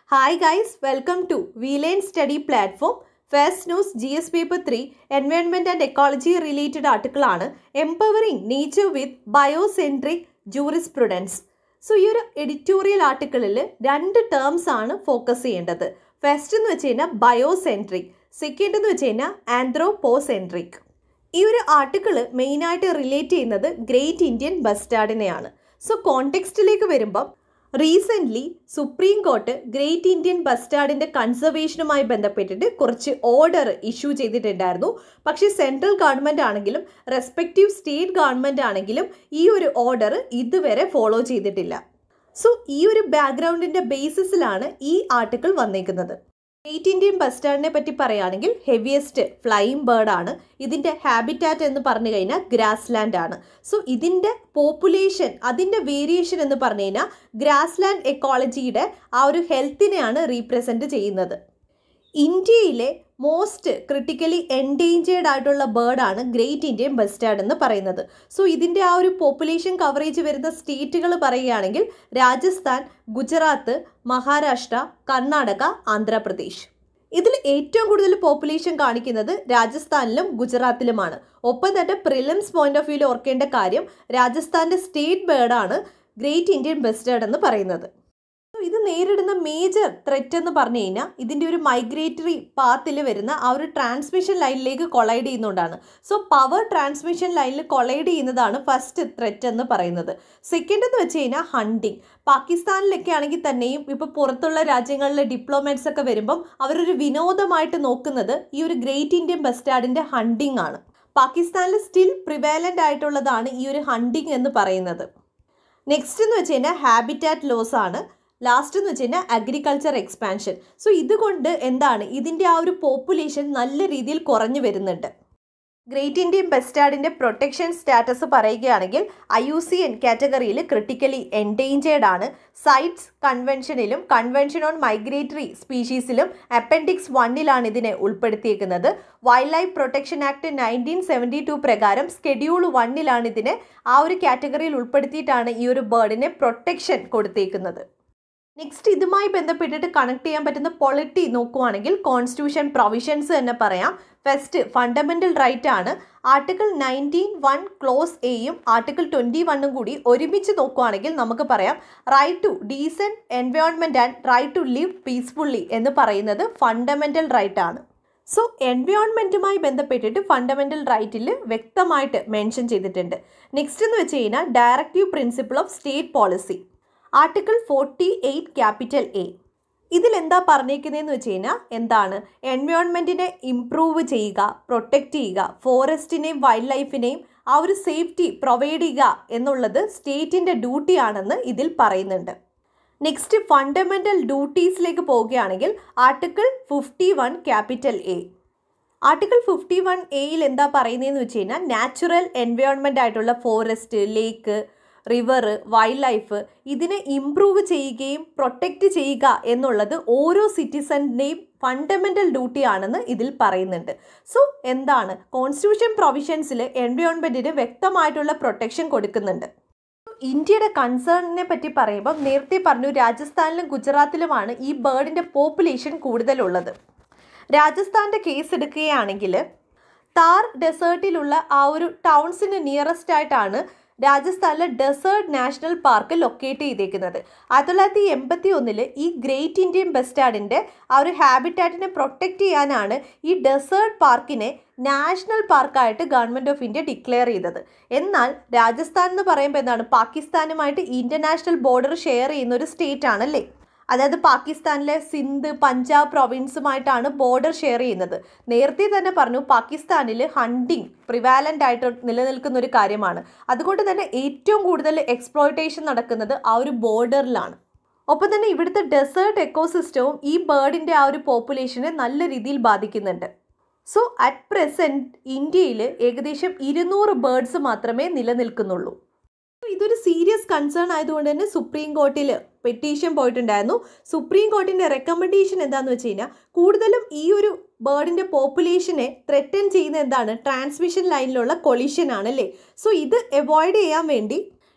hi guys welcome to Veeline study platform first news G S paper three environment and ecology related ആർട്ടിക്കിളാണ് empowering nature with biocentric jurisprudence so ഈ ഒരു editorial ആർട്ടിക്കിളിൽ രണ്ട് terms ആണ് focus ചെയ്യേണ്ടത് first എന്ന് വെച്ച് കഴിഞ്ഞാൽ ബയോസെൻട്രിക് സെക്കൻഡ് എന്ന് വെച്ച് കഴിഞ്ഞാൽ ആന്ത്രോപോസെൻട്രിക് ഈ ഒരു ആർട്ടിക്കിൾ മെയിനായിട്ട് റിലേറ്റ് ചെയ്യുന്നത് ഗ്രേറ്റ് ഇന്ത്യൻ ബസ്റ്റാർഡിനെയാണ് സോ കോണ്ടെക്സ്റ്റിലേക്ക് വരുമ്പം recently supreme court great Indian ബസ്റ്റാർഡിൻ്റെ കൺസർവേഷനുമായി ബന്ധപ്പെട്ടിട്ട് കുറച്ച് ഓർഡർ ഇഷ്യൂ ചെയ്തിട്ടുണ്ടായിരുന്നു പക്ഷേ സെൻട്രൽ ഗവൺമെൻറ് ആണെങ്കിലും റെസ്പെക്റ്റീവ് സ്റ്റേറ്റ് ഗവൺമെൻറ് ആണെങ്കിലും ഈ ഒരു ഓർഡർ ഇതുവരെ ഫോളോ ചെയ്തിട്ടില്ല സോ ഈ ഒരു ബാക്ക്ഗ്രൗണ്ടിൻ്റെ ബേസിസിലാണ് ഈ ആർട്ടിക്കിൾ വന്നേക്കുന്നത് ഗ്രേറ്റ് ഇന്ത്യൻ ബസ്റ്റാർഡിനെ പറ്റി പറയുകയാണെങ്കിൽ ഹെവിയസ്റ്റ് ഫ്ലൈയിങ് ബേർഡ് ആണ് ഇതിൻ്റെ ഹാബിറ്റാറ്റ് എന്ന് പറഞ്ഞു കഴിഞ്ഞാൽ ഗ്രാസ് ലാൻഡ് ആണ് സോ ഇതിൻ്റെ പോപ്പുലേഷൻ അതിൻ്റെ വേരിയേഷൻ എന്ന് പറഞ്ഞു കഴിഞ്ഞാൽ ഗ്രാസ് ലാൻഡ് എക്കോളജിയുടെ ആ ഒരു ഹെൽത്തിനെയാണ് റീപ്രസെൻറ്റ് ചെയ്യുന്നത് ഇന്ത്യയിലെ മോസ്റ്റ് ക്രിട്ടിക്കലി എൻഡേഞ്ചേർഡ് ആയിട്ടുള്ള ബേർഡാണ് ഗ്രേറ്റ് ഇന്ത്യൻ ബസ്റ്റാർഡ് എന്ന് പറയുന്നത് സോ ഇതിൻ്റെ ആ ഒരു പോപ്പുലേഷൻ കവറേജ് വരുന്ന സ്റ്റേറ്റുകൾ പറയുകയാണെങ്കിൽ രാജസ്ഥാൻ ഗുജറാത്ത് മഹാരാഷ്ട്ര കർണാടക ആന്ധ്രാപ്രദേശ് ഇതിൽ ഏറ്റവും കൂടുതൽ പോപ്പുലേഷൻ കാണിക്കുന്നത് രാജസ്ഥാനിലും ഗുജറാത്തിലുമാണ് ഒപ്പം തന്നെ പ്രിലിംസ് പോയിന്റ് ഓഫ് വ്യൂവിൽ ഓർക്കേണ്ട കാര്യം രാജസ്ഥാൻ്റെ സ്റ്റേറ്റ് ബേർഡാണ് ഗ്രേറ്റ് ഇന്ത്യൻ ബസ്റ്റാർഡ് എന്ന് പറയുന്നത് ഇത് നേരിടുന്ന മേജർ ത്രെറ്റ് എന്ന് പറഞ്ഞു കഴിഞ്ഞാൽ ഇതിൻ്റെ ഒരു മൈഗ്രേറ്ററി പാത്തിൽ വരുന്ന ആ ഒരു ട്രാൻസ്മിഷൻ ലൈനിലേക്ക് കൊളൈഡ് ചെയ്യുന്നതുകൊണ്ടാണ് സോ പവർ ട്രാൻസ്മിഷൻ ലൈനിൽ കൊളൈഡ് ചെയ്യുന്നതാണ് ഫസ്റ്റ് ത്രെറ്റ് എന്ന് പറയുന്നത് സെക്കൻഡ് എന്ന് വെച്ച് കഴിഞ്ഞാൽ ഹണ്ടിങ് പാകിസ്ഥാനിലൊക്കെ ആണെങ്കിൽ തന്നെയും ഇപ്പോൾ പുറത്തുള്ള രാജ്യങ്ങളിലെ ഡിപ്ലോമാറ്റ്സ് ഒക്കെ വരുമ്പം അവരൊരു വിനോദമായിട്ട് നോക്കുന്നത് ഈ ഒരു ഗ്രേറ്റ് ഇന്ത്യൻ ബസ്റ്റാർഡിൻ്റെ ഹണ്ടിങ് ആണ് പാകിസ്ഥാനിൽ സ്റ്റിൽ പ്രിവാലൻ്റ് ആയിട്ടുള്ളതാണ് ഈ ഒരു ഹണ്ടിങ് എന്ന് പറയുന്നത് നെക്സ്റ്റ് എന്ന് വെച്ച് കഴിഞ്ഞാൽ ഹാബിറ്റാറ്റ് ലോസ് ആണ് ലാസ്റ്റ് എന്ന് വെച്ച് കഴിഞ്ഞാൽ അഗ്രികൾച്ചർ എക്സ്പാൻഷൻ സോ ഇതുകൊണ്ട് എന്താണ് ഇതിൻ്റെ ആ ഒരു പോപ്പുലേഷൻ നല്ല രീതിയിൽ കുറഞ്ഞു വരുന്നുണ്ട് ഗ്രേറ്റ് ഇന്ത്യൻ ബസ്റ്റാർഡിൻ്റെ പ്രൊട്ടക്ഷൻ സ്റ്റാറ്റസ് പറയുകയാണെങ്കിൽ ഐ യു സി എൻ കാറ്റഗറിയിൽ ക്രിട്ടിക്കലി എൻഡേഞ്ചേർഡ് ആണ് സൈറ്റ്സ് കൺവെൻഷനിലും കൺവെൻഷൻ ഓൺ മൈഗ്രേറ്ററി സ്പീഷീസിലും അപ്പൻഡിക്സ് വണ്ണിലാണ് ഇതിനെ ഉൾപ്പെടുത്തിയിരിക്കുന്നത് wildlife protection act nineteen seventy two പ്രകാരം സ്കെഡ്യൂൾ വണ്ണിലാണ് ഇതിനെ ആ ഒരു കാറ്റഗറിയിൽ ഉൾപ്പെടുത്തിയിട്ടാണ് ഈ ഒരു ബേർഡിനെ പ്രൊട്ടക്ഷൻ കൊടുത്തേക്കുന്നത് നെക്സ്റ്റ് ഇതുമായി ബന്ധപ്പെട്ടിട്ട് കണക്ട് ചെയ്യാൻ പറ്റുന്ന പൊളിറ്റി നോക്കുവാണെങ്കിൽ കോൺസ്റ്റിറ്റ്യൂഷൻ പ്രൊവിഷൻസ് തന്നെ പറയാം ഫസ്റ്റ് ഫണ്ടമെൻ്റൽ റൈറ്റ് ആണ് ആർട്ടിക്കിൾ നയൻറ്റീൻ വൺ ക്ലോസ് എയും ആർട്ടിക്കിൾ ട്വൻറ്റി വണ്ണും കൂടി ഒരുമിച്ച് നോക്കുവാണെങ്കിൽ നമുക്ക് പറയാം right to decent environment and right to live peacefully എന്ന് പറയുന്നത് ഫണ്ടമെൻ്റൽ റൈറ്റ് ആണ് സോ എൻവയോൺമെൻറ്റുമായി ബന്ധപ്പെട്ടിട്ട് ഫണ്ടമെൻ്റൽ റൈറ്റിൽ വ്യക്തമായിട്ട് മെൻഷൻ ചെയ്തിട്ടുണ്ട് നെക്സ്റ്റ് എന്ന് വെച്ച് കഴിഞ്ഞാൽ directive principle of state policy article forty eight capital A ഇതിലെന്താ പറഞ്ഞേക്കുന്നതെന്ന് വെച്ച് കഴിഞ്ഞാൽ എന്താണ് എൻവയോൺമെൻറ്റിനെ ഇംപ്രൂവ് ചെയ്യുക പ്രൊട്ടക്റ്റ് ചെയ്യുക ഫോറസ്റ്റിനെയും വൈൽഡ് ലൈഫിനെയും ആ ഒരു സേഫ്റ്റി പ്രൊവൈഡ് ചെയ്യുക എന്നുള്ളത് സ്റ്റേറ്റിൻ്റെ ഡ്യൂട്ടിയാണെന്ന് ഇതിൽ പറയുന്നുണ്ട് നെക്സ്റ്റ് ഫണ്ടമെൻ്റൽ ഡ്യൂട്ടീസിലേക്ക് പോവുകയാണെങ്കിൽ article fifty one capital A article fifty one എയിൽ എന്താ പറയുന്നതെന്ന് വെച്ച് കഴിഞ്ഞാൽ നാച്ചുറൽ എൻവയോൺമെൻ്റ് ആയിട്ടുള്ള forest lake river wildlife ഇതിനെ ഇംപ്രൂവ് ചെയ്യുകയും പ്രൊട്ടക്റ്റ് ചെയ്യുക എന്നുള്ളത് ഓരോ സിറ്റിസണിൻ്റെയും ഫണ്ടമെൻ്റൽ ഡ്യൂട്ടി ആണെന്ന് ഇതിൽ പറയുന്നുണ്ട് സോ എന്താണ് കോൺസ്റ്റിറ്റ്യൂഷൻ പ്രൊവിഷൻസിൽ എൻവയോൺമെൻറ്റിന് വ്യക്തമായിട്ടുള്ള പ്രൊട്ടക്ഷൻ കൊടുക്കുന്നുണ്ട് ഇന്ത്യയുടെ കൺസേണിനെ പറ്റി പറയുമ്പോൾ നേരത്തെ പറഞ്ഞു രാജസ്ഥാനിലും ഗുജറാത്തിലുമാണ് ഈ ബേർഡിൻ്റെ പോപ്പുലേഷൻ കൂടുതലുള്ളത് രാജസ്ഥാൻ്റെ കേസ് എടുക്കുകയാണെങ്കിൽ താർ ഡെസേർട്ടിലുള്ള ആ ഒരു ടൗൺസിന് നിയറസ്റ്റ് ആയിട്ടാണ് രാജസ്ഥാനിലെ ഡെസേർട്ട് നാഷണൽ പാർക്ക് ലൊക്കേറ്റ് ചെയ്തേക്കുന്നത് ആയിരത്തി തൊള്ളായിരത്തി എൺപത്തി ഒന്നിൽ ഈ ഗ്രേറ്റ് ഇന്ത്യൻ ബസ്റ്റാർഡിൻ്റെ ആ ഒരു ഹാബിറ്റാറ്റിനെ പ്രൊട്ടക്റ്റ് ചെയ്യാനാണ് ഈ ഡെസേർട്ട് പാർക്കിനെ നാഷണൽ പാർക്കായിട്ട് ഗവൺമെൻറ് ഓഫ് ഇന്ത്യ ഡിക്ലെയർ ചെയ്തത് എന്നാൽ രാജസ്ഥാൻ എന്ന് പറയുമ്പോൾ എന്താണ് പാകിസ്ഥാനുമായിട്ട് ഇൻ്റർനാഷണൽ ബോർഡർ ഷെയർ ചെയ്യുന്ന ഒരു സ്റ്റേറ്റ് ആണല്ലേ അതായത് പാകിസ്ഥാനിലെ സിന്ധ് പഞ്ചാബ് പ്രൊവിൻസുമായിട്ടാണ് ബോർഡർ ഷെയർ ചെയ്യുന്നത് നേരത്തെ തന്നെ പറഞ്ഞു പാകിസ്ഥാനിൽ ഹണ്ടിങ് പ്രിവാലൻ്റ് ആയിട്ട് നിലനിൽക്കുന്ന ഒരു കാര്യമാണ് അതുകൊണ്ട് തന്നെ ഏറ്റവും കൂടുതൽ എക്സ്പ്ലോയിറ്റേഷൻ നടക്കുന്നത് ആ ഒരു ബോർഡറിലാണ് ഒപ്പം തന്നെ ഇവിടുത്തെ ഡെസേർട്ട് എക്കോസിസ്റ്റവും ഈ ബേർഡിൻ്റെ ആ ഒരു പോപ്പുലേഷനെ നല്ല രീതിയിൽ ബാധിക്കുന്നുണ്ട് സോ അറ്റ് പ്രസൻറ്റ് ഇന്ത്യയിൽ ഏകദേശം ഇരുന്നൂറ് ബേർഡ്സ് മാത്രമേ നിലനിൽക്കുന്നുള്ളൂ ഇതൊരു സീരിയസ് കൺസേൺ ആയതുകൊണ്ട് തന്നെ സുപ്രീം കോർട്ടിൽ പെറ്റീഷൻ പോയിട്ടുണ്ടായിരുന്നു സുപ്രീം കോർട്ടിൻ്റെ റെക്കമെൻഡേഷൻ എന്താണെന്ന് വെച്ച് കഴിഞ്ഞാൽ കൂടുതലും ഈ ഒരു ബേർഡിൻ്റെ പോപ്പുലേഷനെ ത്രെറ്റൻ ചെയ്യുന്ന എന്താണ് ട്രാൻസ്മിഷൻ ലൈനിലുള്ള കൊളിഷൻ ആണ് അല്ലേ സോ ഇത് അവോയ്ഡ് ചെയ്യാൻ വേണ്ടി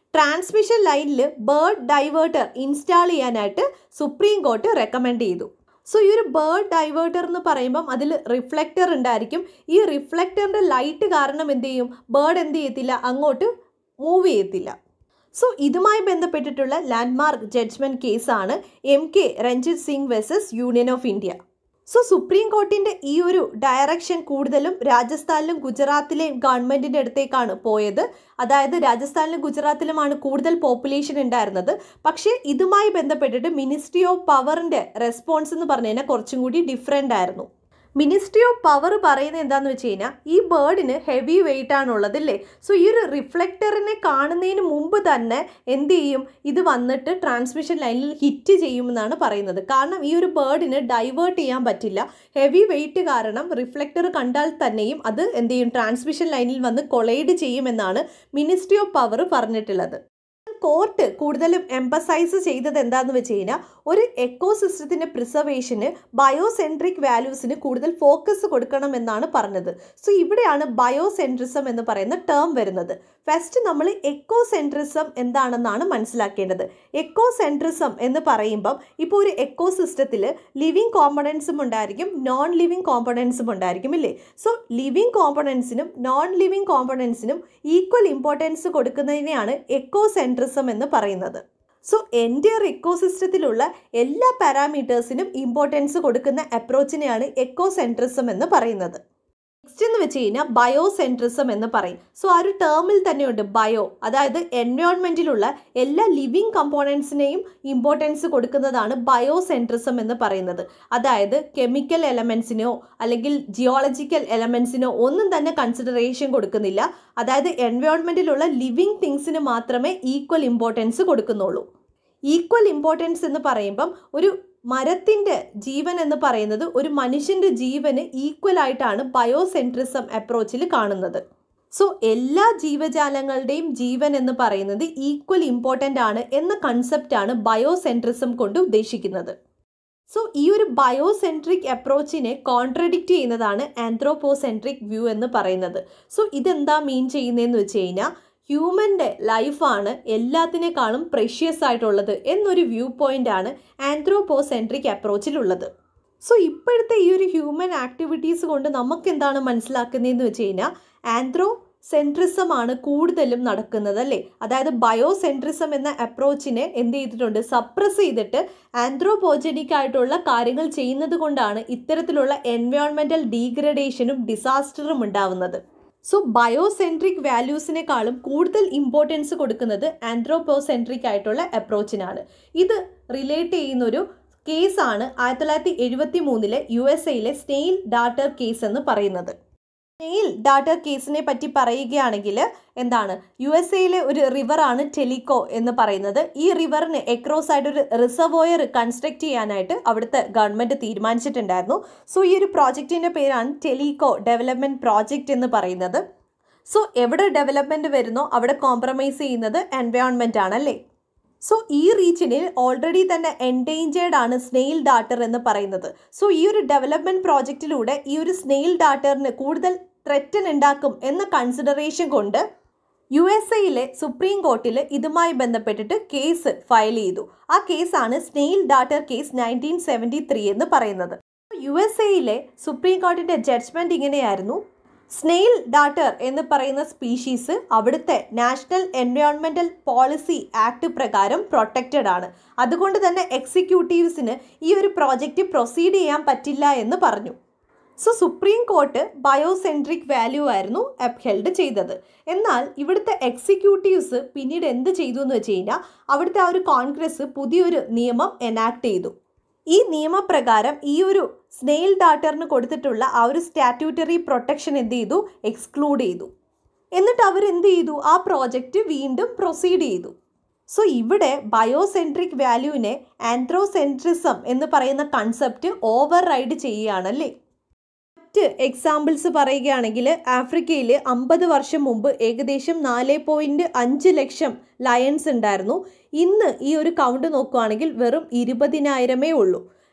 ട്രാൻസ്മിഷൻ ലൈനിൽ ബേർഡ് ഡൈവേർട്ടർ ഇൻസ്റ്റാൾ ചെയ്യാനായിട്ട് സുപ്രീം കോർട്ട് റെക്കമെൻഡ് ചെയ്തു സോ ഈ ഒരു ബേർഡ് ഡൈവേർട്ടർ എന്ന് പറയുമ്പം അതിൽ റിഫ്ലക്റ്റർ ഉണ്ടായിരിക്കും ഈ റിഫ്ലക്റ്ററിൻ്റെ ലൈറ്റ് കാരണം എന്ത് ചെയ്യും ബേർഡ് എന്ത് ചെയ്യത്തില്ല അങ്ങോട്ട് മൂവ് ചെയ്യത്തില്ല സോ ഇതുമായി ബന്ധപ്പെട്ടിട്ടുള്ള ലാൻഡ്മാർക്ക് ജഡ്ജ്മെൻറ്റ് കേസാണ് M K Ranjit Singh versus union of India so supreme കോർട്ടിൻ്റെ ഈ ഒരു ഡയറക്ഷൻ കൂടുതലും രാജസ്ഥാനിലും ഗുജറാത്തിലെയും ഗവൺമെൻറ്റിൻ്റെ അടുത്തേക്കാണ് പോയത് അതായത് രാജസ്ഥാനിലും ഗുജറാത്തിലുമാണ് കൂടുതൽ പോപ്പുലേഷൻ ഉണ്ടായിരുന്നത് പക്ഷേ ഇതുമായി ബന്ധപ്പെട്ടിട്ട് മിനിസ്ട്രി ഓഫ് പവറിൻ്റെ റെസ്പോൺസ് എന്ന് പറഞ്ഞു കഴിഞ്ഞാൽ കുറച്ചും കൂടി ഡിഫറെൻ്റ് ആയിരുന്നു മിനിസ്ട്രി ഓഫ് പവർ പറയുന്നത് എന്താണെന്ന് വെച്ച് കഴിഞ്ഞാൽ ഈ ബേർഡിന് ഹെവി വെയിറ്റ് ആണുള്ളത് അല്ലേ സോ ഈ ഒരു റിഫ്ലക്ടറിനെ കാണുന്നതിന് മുമ്പ് തന്നെ എന്ത് ചെയ്യും ഇത് വന്നിട്ട് ട്രാൻസ്മിഷൻ ലൈനിൽ ഹിറ്റ് ചെയ്യുമെന്നാണ് പറയുന്നത് കാരണം ഈ ഒരു ബേർഡിന് ഡൈവേർട്ട് ചെയ്യാൻ പറ്റില്ല ഹെവി വെയിറ്റ് കാരണം റിഫ്ലക്ടർ കണ്ടാൽ തന്നെയും അത് എന്ത് ചെയ്യും ട്രാൻസ്മിഷൻ ലൈനിൽ വന്ന് കൊളൈഡ് ചെയ്യുമെന്നാണ് മിനിസ്ട്രി ഓഫ് പവർ പറഞ്ഞിട്ടുള്ളത് കോർട്ട് കൂടുതലും എംപസൈസ് ചെയ്തത് എന്താണെന്ന് വെച്ച് കഴിഞ്ഞാൽ ഒരു എക്കോ സിസ്റ്റത്തിൻ്റെ പ്രിസർവേഷന് ബയോസെൻട്രിക് വാല്യൂസിന് കൂടുതൽ ഫോക്കസ് കൊടുക്കണമെന്നാണ് പറഞ്ഞത് സോ ഇവിടെയാണ് ബയോസെൻട്രിസം എന്ന് പറയുന്ന ടേം വരുന്നത് ഫസ്റ്റ് നമ്മൾ എക്കോ സെൻട്രിസം എന്താണെന്നാണ് മനസ്സിലാക്കേണ്ടത് എക്കോ സെൻട്രിസം എന്ന് പറയുമ്പം ഇപ്പോൾ ഒരു എക്കോ സിസ്റ്റത്തിൽ ലിവിങ് കോമ്പണൻസും ഉണ്ടായിരിക്കും നോൺ ലിവിങ് കോമ്പണൻസും ഉണ്ടായിരിക്കും ഇല്ലേ സോ ലിവിങ് കോമ്പണൻസിനും നോൺ ലിവിങ് കോമ്പണൻസിനും ഈക്വൽ ഇമ്പോർട്ടൻസ് കൊടുക്കുന്നതിനെയാണ് എക്കോ സെൻട്രിസം എന്ന് പറയുന്നത് സോ എൻ്റെ എക്കോസിസ്റ്റത്തിലുള്ള എല്ലാ പാരാമീറ്റേഴ്സിനും ഇമ്പോർട്ടൻസ് കൊടുക്കുന്ന അപ്രോച്ചിനെയാണ് എക്കോ സെൻട്രിസം എന്ന് പറയുന്നത് നെക്സ്റ്റ് എന്ന് വെച്ച് കഴിഞ്ഞാൽ ബയോസെൻട്രിസം എന്ന് പറയും സോ ആ ഒരു ടേമിൽ തന്നെയുണ്ട് ബയോ അതായത് എൻവയോൺമെൻറ്റിലുള്ള എല്ലാ ലിവിങ് കമ്പോണൻസിനെയും ഇമ്പോർട്ടൻസ് കൊടുക്കുന്നതാണ് ബയോസെൻട്രിസം എന്ന് പറയുന്നത് അതായത് കെമിക്കൽ എലമെൻസിനോ അല്ലെങ്കിൽ ജിയോളജിക്കൽ എലമെൻസിനോ ഒന്നും തന്നെ കൺസിഡറേഷൻ കൊടുക്കുന്നില്ല അതായത് എൻവയോൺമെൻറ്റിലുള്ള ലിവിങ് തിങ്സിന് മാത്രമേ ഈക്വൽ ഇമ്പോർട്ടൻസ് കൊടുക്കുന്നുള്ളൂ ഈക്വൽ ഇമ്പോർട്ടൻസ് എന്ന് പറയുമ്പം ഒരു മരത്തിൻ്റെ ജീവൻ എന്ന് പറയുന്നത് ഒരു മനുഷ്യൻ്റെ ജീവന് ഈക്വൽ ആയിട്ടാണ് ബയോസെൻട്രിസം അപ്രോച്ചിൽ കാണുന്നത് സോ എല്ലാ ജീവജാലങ്ങളുടെയും ജീവൻ എന്ന് പറയുന്നത് ഈക്വൽ ഇമ്പോർട്ടൻ്റ് ആണ് എന്ന കൺസെപ്റ്റാണ് ബയോസെൻട്രിസം കൊണ്ട് ഉദ്ദേശിക്കുന്നത് സോ ഈ ഒരു ബയോസെൻട്രിക് അപ്രോച്ചിനെ കോൺട്രഡിക്റ്റ് ചെയ്യുന്നതാണ് ആന്ത്രോപോസെൻട്രിക് വ്യൂ എന്ന് പറയുന്നത് സോ ഇതെന്താ മീൻ ചെയ്യുന്നതെന്ന് വെച്ച് കഴിഞ്ഞാൽ ഹ്യൂമൻ്റെ ലൈഫാണ് എല്ലാത്തിനേക്കാളും പ്രഷ്യസ് ആയിട്ടുള്ളത് എന്നൊരു വ്യൂ പോയിൻ്റ് ആണ് ആന്ത്രോപോസെൻട്രിക് അപ്രോച്ചിലുള്ളത് സോ ഇപ്പോഴത്തെ ഈ ഒരു ഹ്യൂമൻ ആക്ടിവിറ്റീസ് കൊണ്ട് നമുക്ക് എന്താണ് മനസ്സിലാക്കുന്നതെന്ന് വെച്ച് കഴിഞ്ഞാൽ ആന്ത്രോ സെൻട്രിസം ആണ് കൂടുതലും നടക്കുന്നത് അല്ലേ അതായത് ബയോസെൻട്രിസം എന്ന അപ്രോച്ചിനെ എന്ത് ചെയ്തിട്ടുണ്ട് സപ്രസ് ചെയ്തിട്ട് ആന്ത്രോപോജനിക് ആയിട്ടുള്ള കാര്യങ്ങൾ ചെയ്യുന്നത് കൊണ്ടാണ് ഇത്തരത്തിലുള്ള എൻവയോൺമെൻറ്റൽ ഡീഗ്രഡേഷനും ഡിസാസ്റ്ററും ഉണ്ടാവുന്നത് സോ ബയോസെൻട്രിക് വാല്യൂസിനേക്കാളും കൂടുതൽ ഇമ്പോർട്ടൻസ് കൊടുക്കുന്നത് ആന്ത്രോപോസെൻട്രിക് ആയിട്ടുള്ള അപ്രോച്ചിനാണ് ഇത് റിലേറ്റ് ചെയ്യുന്നൊരു കേസാണ് ആയിരത്തി തൊള്ളായിരത്തി എഴുപത്തി മൂന്നിലെ യു എസ് എയിലെ സ്നെയിൽ ഡാറ്റർ കേസ് എന്ന് പറയുന്നത് സ്നെയിൽ ഡാറ്റർ കേസിനെ പറ്റി പറയുകയാണെങ്കിൽ എന്താണ് യു എസ് എയിലെ ഒരു റിവറാണ് ടെലിക്കോ എന്ന് പറയുന്നത് ഈ റിവറിന് എക്രോസ് ആയിട്ട് ഒരു റിസർവോയർ കൺസ്ട്രക്ട് ചെയ്യാനായിട്ട് അവിടുത്തെ ഗവൺമെൻറ് തീരുമാനിച്ചിട്ടുണ്ടായിരുന്നു സോ ഈ ഒരു പ്രോജക്റ്റിൻ്റെ പേരാണ് ടെലിക്കോ ഡെവലപ്മെൻറ്റ് പ്രോജക്റ്റ് എന്ന് പറയുന്നത് സോ എവിടെ ഡെവലപ്മെൻറ്റ് വരുന്നോ അവിടെ കോംപ്രമൈസ് ചെയ്യുന്നത് എൻവയോൺമെൻറ്റ് ആണല്ലേ സോ ഈ റീജിയനിൽ ഓൾറെഡി തന്നെ എൻഡേഞ്ചേർഡ് ആണ് സ്നെയിൽ ഡാറ്റർ എന്ന് പറയുന്നത് സോ ഈ ഒരു ഡെവലപ്മെൻറ്റ് പ്രോജക്റ്റിലൂടെ ഈ ഒരു സ്നെയിൽ ഡാറ്ററിന് കൂടുതൽ ത്രെറ്റൻ ഉണ്ടാക്കും എന്ന കൺസിഡറേഷൻ കൊണ്ട് യു എസ് എയിലെ സുപ്രീം കോർട്ടിൽ ഇതുമായി ബന്ധപ്പെട്ടിട്ട് കേസ് ഫയൽ ചെയ്തു ആ കേസാണ് snail darter case nineteen seventy three എന്ന് പറയുന്നത് യു എസ് എയിലെ സുപ്രീം കോർട്ടിൻ്റെ ജഡ്ജ്മെൻറ്റ് ഇങ്ങനെയായിരുന്നു സ്നെയിൽ ഡാറ്റർ എന്ന് പറയുന്ന സ്പീഷീസ് അവിടുത്തെ നാഷണൽ എൻവയോൺമെൻറ്റൽ പോളിസി ആക്ട് പ്രകാരം പ്രൊട്ടക്റ്റഡ് ആണ് അതുകൊണ്ട് തന്നെ എക്സിക്യൂട്ടീവ്സിന് ഈ ഒരു പ്രോജക്റ്റ് പ്രൊസീഡ് ചെയ്യാൻ പറ്റില്ല എന്ന് പറഞ്ഞു so supreme court biocentric value ആയിരുന്നു അപ്ഹെൽഡ് ചെയ്തത് എന്നാൽ ഇവിടുത്തെ എക്സിക്യൂട്ടീവ്സ് പിന്നീട് എന്ത് ചെയ്തു എന്ന് വെച്ച് കഴിഞ്ഞാൽ അവിടുത്തെ ആ ഒരു കോൺഗ്രസ് പുതിയൊരു നിയമം എനാക്ട് ചെയ്തു ഈ നിയമപ്രകാരം ഈ ഒരു സ്നെയിൽ ഡാറ്ററിന് കൊടുത്തിട്ടുള്ള ആ ഒരു സ്റ്റാറ്റ്യൂട്ടറി പ്രൊട്ടക്ഷൻ എന്ത് ചെയ്തു എക്സ്ക്ലൂഡ് ചെയ്തു എന്നിട്ട് അവർ എന്ത് ചെയ്തു ആ പ്രോജക്റ്റ് വീണ്ടും പ്രൊസീഡ് ചെയ്തു സോ ഇവിടെ ബയോസെൻട്രിക് വാല്യൂവിനെ ആന്ത്രോസെൻട്രിസം എന്ന് പറയുന്ന കൺസെപ്റ്റ് ഓവർ റൈഡ് ചെയ്യുകയാണല്ലേ മറ്റ് എക്സാമ്പിൾസ് പറയുകയാണെങ്കിൽ ആഫ്രിക്കയിൽ അമ്പത് വർഷം മുമ്പ് ഏകദേശം നാല് പോയിൻറ്റ് അഞ്ച് ലക്ഷം ലയൺസ് ഉണ്ടായിരുന്നു ഇന്ന് ഈ ഒരു കൗണ്ട് നോക്കുകയാണെങ്കിൽ വെറും ഇരുപതിനായിരമേ ഉള്ളൂ